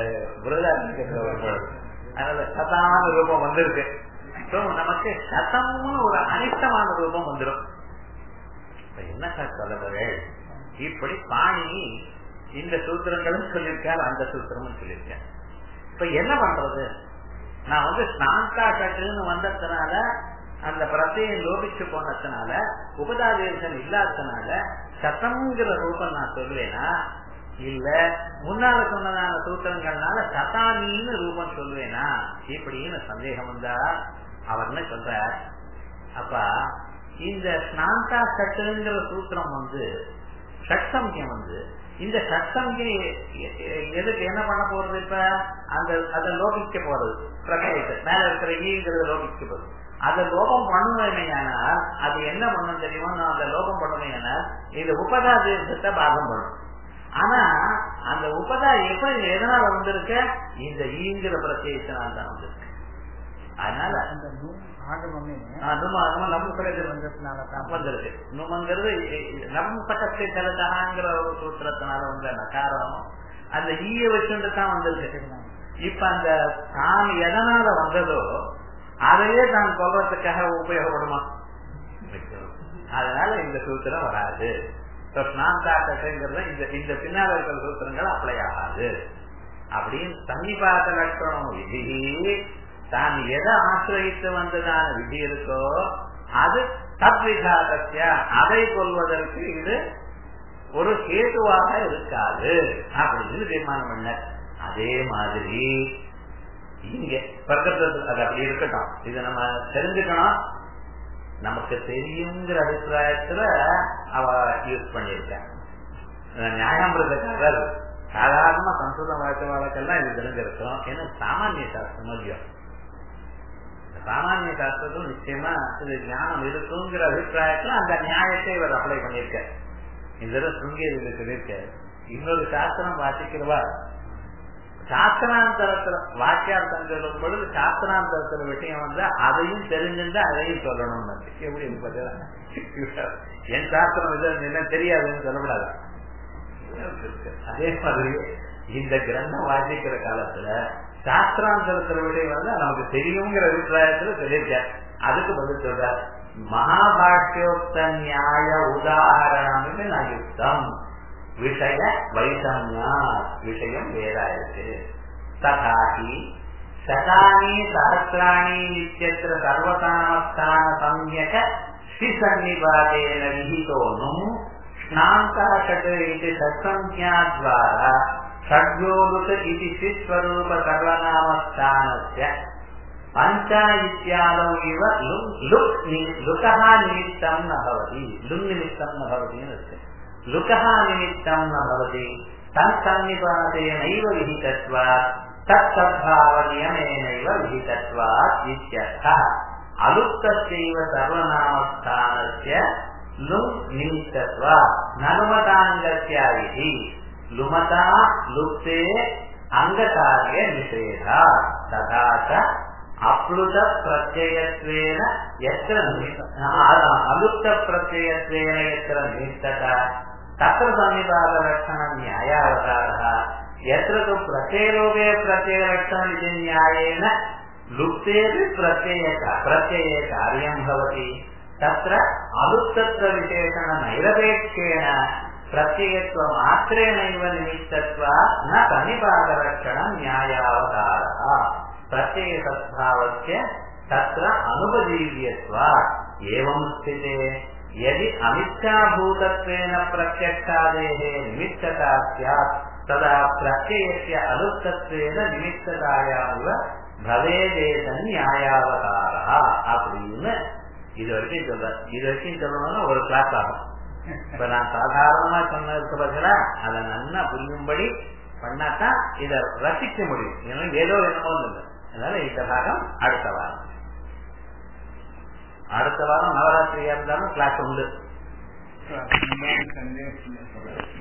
அதனால சதான ரூபம் வந்திருக்கு நமக்கு சதம்னு ஒரு அனிஷ்டமான ரூபம் வந்துடும் என்ன சார் சொல்லவர்கள் இப்படி பாணி இந்த சூத்திரங்களும் சொல்லியிருக்கார் அந்த சூத்திரமும் சொல்லியிருக்கார் இப்ப என்ன பண்றது நான் வந்து ஸ்நாந்தா கட்டுன்னு வந்ததுனால அந்த பிரத்தையும் லோபிச்சு போனதுனால உபதாதேசம் இல்லாததுனால சத்தம்ங்கிற ரூபம் நான் சொல்லுவேனா இல்ல முன்னால சொன்னதான சூத்திரங்கள்னால சதானின்னு ரூபம் சொல்லுவேனா இப்படின்னு சந்தேகம் வந்தா அவர் என்ன சொல்ற அப்பா இந்த ஸ்நாந்தா கட்டுங்கிற சூத்திரம் வந்து சட்சம்யம் வந்து இந்த சட்சம்கி எதுக்கு என்ன பண்ண போறது இப்ப அந்த அதை லோபிக்க போறது பிரகயத்தை மேல இருக்கிற ஈங்கிறது லோபிக்க போறது அதை லோகம் பண்ணுவேனால் அது என்ன பண்ணும் தெரியுமா நான் அந்த லோகம் பண்ணுவேனால் இது உபதா தேசத்தை பாகம் பண்ணும் ஆனா அந்த உபதா எப்ப எதனால வந்திருக்க இந்த ஈங்கிற பிரத்யேகத்தினால் தான் வந்திருக்கு அதனால அந்த ஆகமமே வந்திருக்கு நுமங்கிறது நம்ம பக்கத்தை தலதாங்கிற ஒரு சூத்திரத்தினால வந்த நகாரம் அந்த ஈய வச்சுட்டு தான் வந்திருக்கு இப்ப அந்த தான் எதனால வந்ததோ அதையே தான் சொல்றதுக்காக உபயோகப்படுமா அதனால இந்த சூத்திரம் வராது ஸ்நாந்தாக்கங்கிறது இந்த இந்த பின்னால் இருக்கிற சூத்திரங்கள் அப்ளை ஆகாது அப்படின்னு சன்னிபாத லட்சணம் விதி தான் எதை ஆசிரியத்து வந்ததான விதி இருக்கோ அது தத்விகாதத்திய அதை கொள்வதற்கு இது ஒரு கேதுவாக இருக்காது அப்படின்னு தீர்மானம் பண்ண அதே மாதிரி இங்க பக்கத்துல அது அப்படி இருக்கட்டும் இதை நம்ம தெரிஞ்சுக்கணும் நமக்கு தெரியுங்கிற அபிப்பிராயத்துல அவ யூஸ் பண்ணியிருக்கேன் நியாயம்ன்றதுக்காக சாதாரணமா சம்ஸ்கிருத வழக்கு வழக்கெல்லாம் இது தெரிஞ்சிருக்கிறோம் ஏன்னா சாமானிய சாஸ்திரம் இல்லையோ சாமானிய சாஸ்திரத்தும் நிச்சயமா இது ஞானம் இருக்குங்கிற அபிப்பிராயத்துல அந்த நியாயத்தை இவர் அப்ளை பண்ணியிருக்க இந்த தடவை சுங்கேரியில சொல்லியிருக்க இன்னொரு சாஸ்திரம் வாசிக்கிறவா சாஸ்திராந்தரத்துல வாக்கியார்த்தம் சொல்லும் பொழுது சாஸ்திராந்தரத்துல விஷயம் வந்து அதையும் தெரிஞ்சிருந்தா அதையும் சொல்லணும் எப்படி என் சாஸ்திரம் இது என்ன தெரியாதுன்னு சொல்லக்கூடாது அதே மாதிரி இந்த கிரந்தம் வாசிக்கிற காலத்துல சாஸ்திராந்தரத்துல விஷயம் வந்து நமக்கு தெரியுங்கிற அபிப்பிராயத்துல சொல்லியிருக்கார் அதுக்கு பதில் சொல்றார் மகாபாஷ்யோக்த நியாய உதாரணம் நான் யுக்தம் விஷய வைஷமியா விஷயம் வேறாயிருக்கு ததாகி சதானி சஹசிராணி இத்தியத்திர சர்வகாமஸ்தான சம்யக ஸ்ரீசன்னிபாதேன விஹிதோனும் ஸ்நாந்தாஷட் இது சத்சம்ஞாத்வாரா षड्योलुक इति स्विस्वरूप सर्वनामस्थानस्य पञ्चा इत्यादौ इव लुक् लुकः निमित्तं न भवति लुङ् निमित्तं न भवति लुकः निमित्तं न भवति तत्सन्निपातेनैव विहितत्वात् तत्सद्भावनियमेनैव विहितत्वात् इत्यर्थः अलुप्तस्यैव सर्वनामस्थानस्य लुङ् निमित्तत्वात् ननुमताङ्गस्याविधि लुमता लुप्ते अङ्गकार्य निषेधा तथा च अप्लुत प्रत्ययत्वेन यत्र अलुप्त प्रत्ययत्वेन यत्र निमित्तता तत्र सन्निपातलक्षणं न्यायावतारः यत्र तु प्रत्ययलोके प्रत्ययलक्षणम् इति न्यायेन लुप्तेपि प्रत्ययक प्रत्यये कार्यं भवति तत्र अलुप्तत्व विशेषणनैरपेक्षेण प्रत्ययत्व मात्रेणैव निमित्तत्वा न सन्निपातलक्षणं न्यायावतारः प्रत्ययसद्भावस्य तत्र अनुपजीव्यत्वात् एवं स्थिते यदि अमिथ्याभूतत्वेन प्रत्यक्षादेः निमित्तता स्यात् तदा प्रत्ययस्य अलुप्तत्वेन निमित्ततायामिव भवेदेश न्यायावतारः அப்படின்னு இது வரைக்கும் சொல்ற இது வரைக்கும் சொல்லணும்னா ஒரு கிளாஸ் ஆகும் இப்ப நான் சாதாரணமா சொன்னதுக்கு பதிலா அதை நல்லா புரியும்படி பண்ணாதான் இத ரசிக்க முடியும் ஏன்னா ஏதோ என்னமோ இல்லை அதனால இந்த பாகம் அடுத்த வாரம் அடுத்த வாரம் நவராத்திரியா இருந்தாலும் கிளாஸ் உண்டு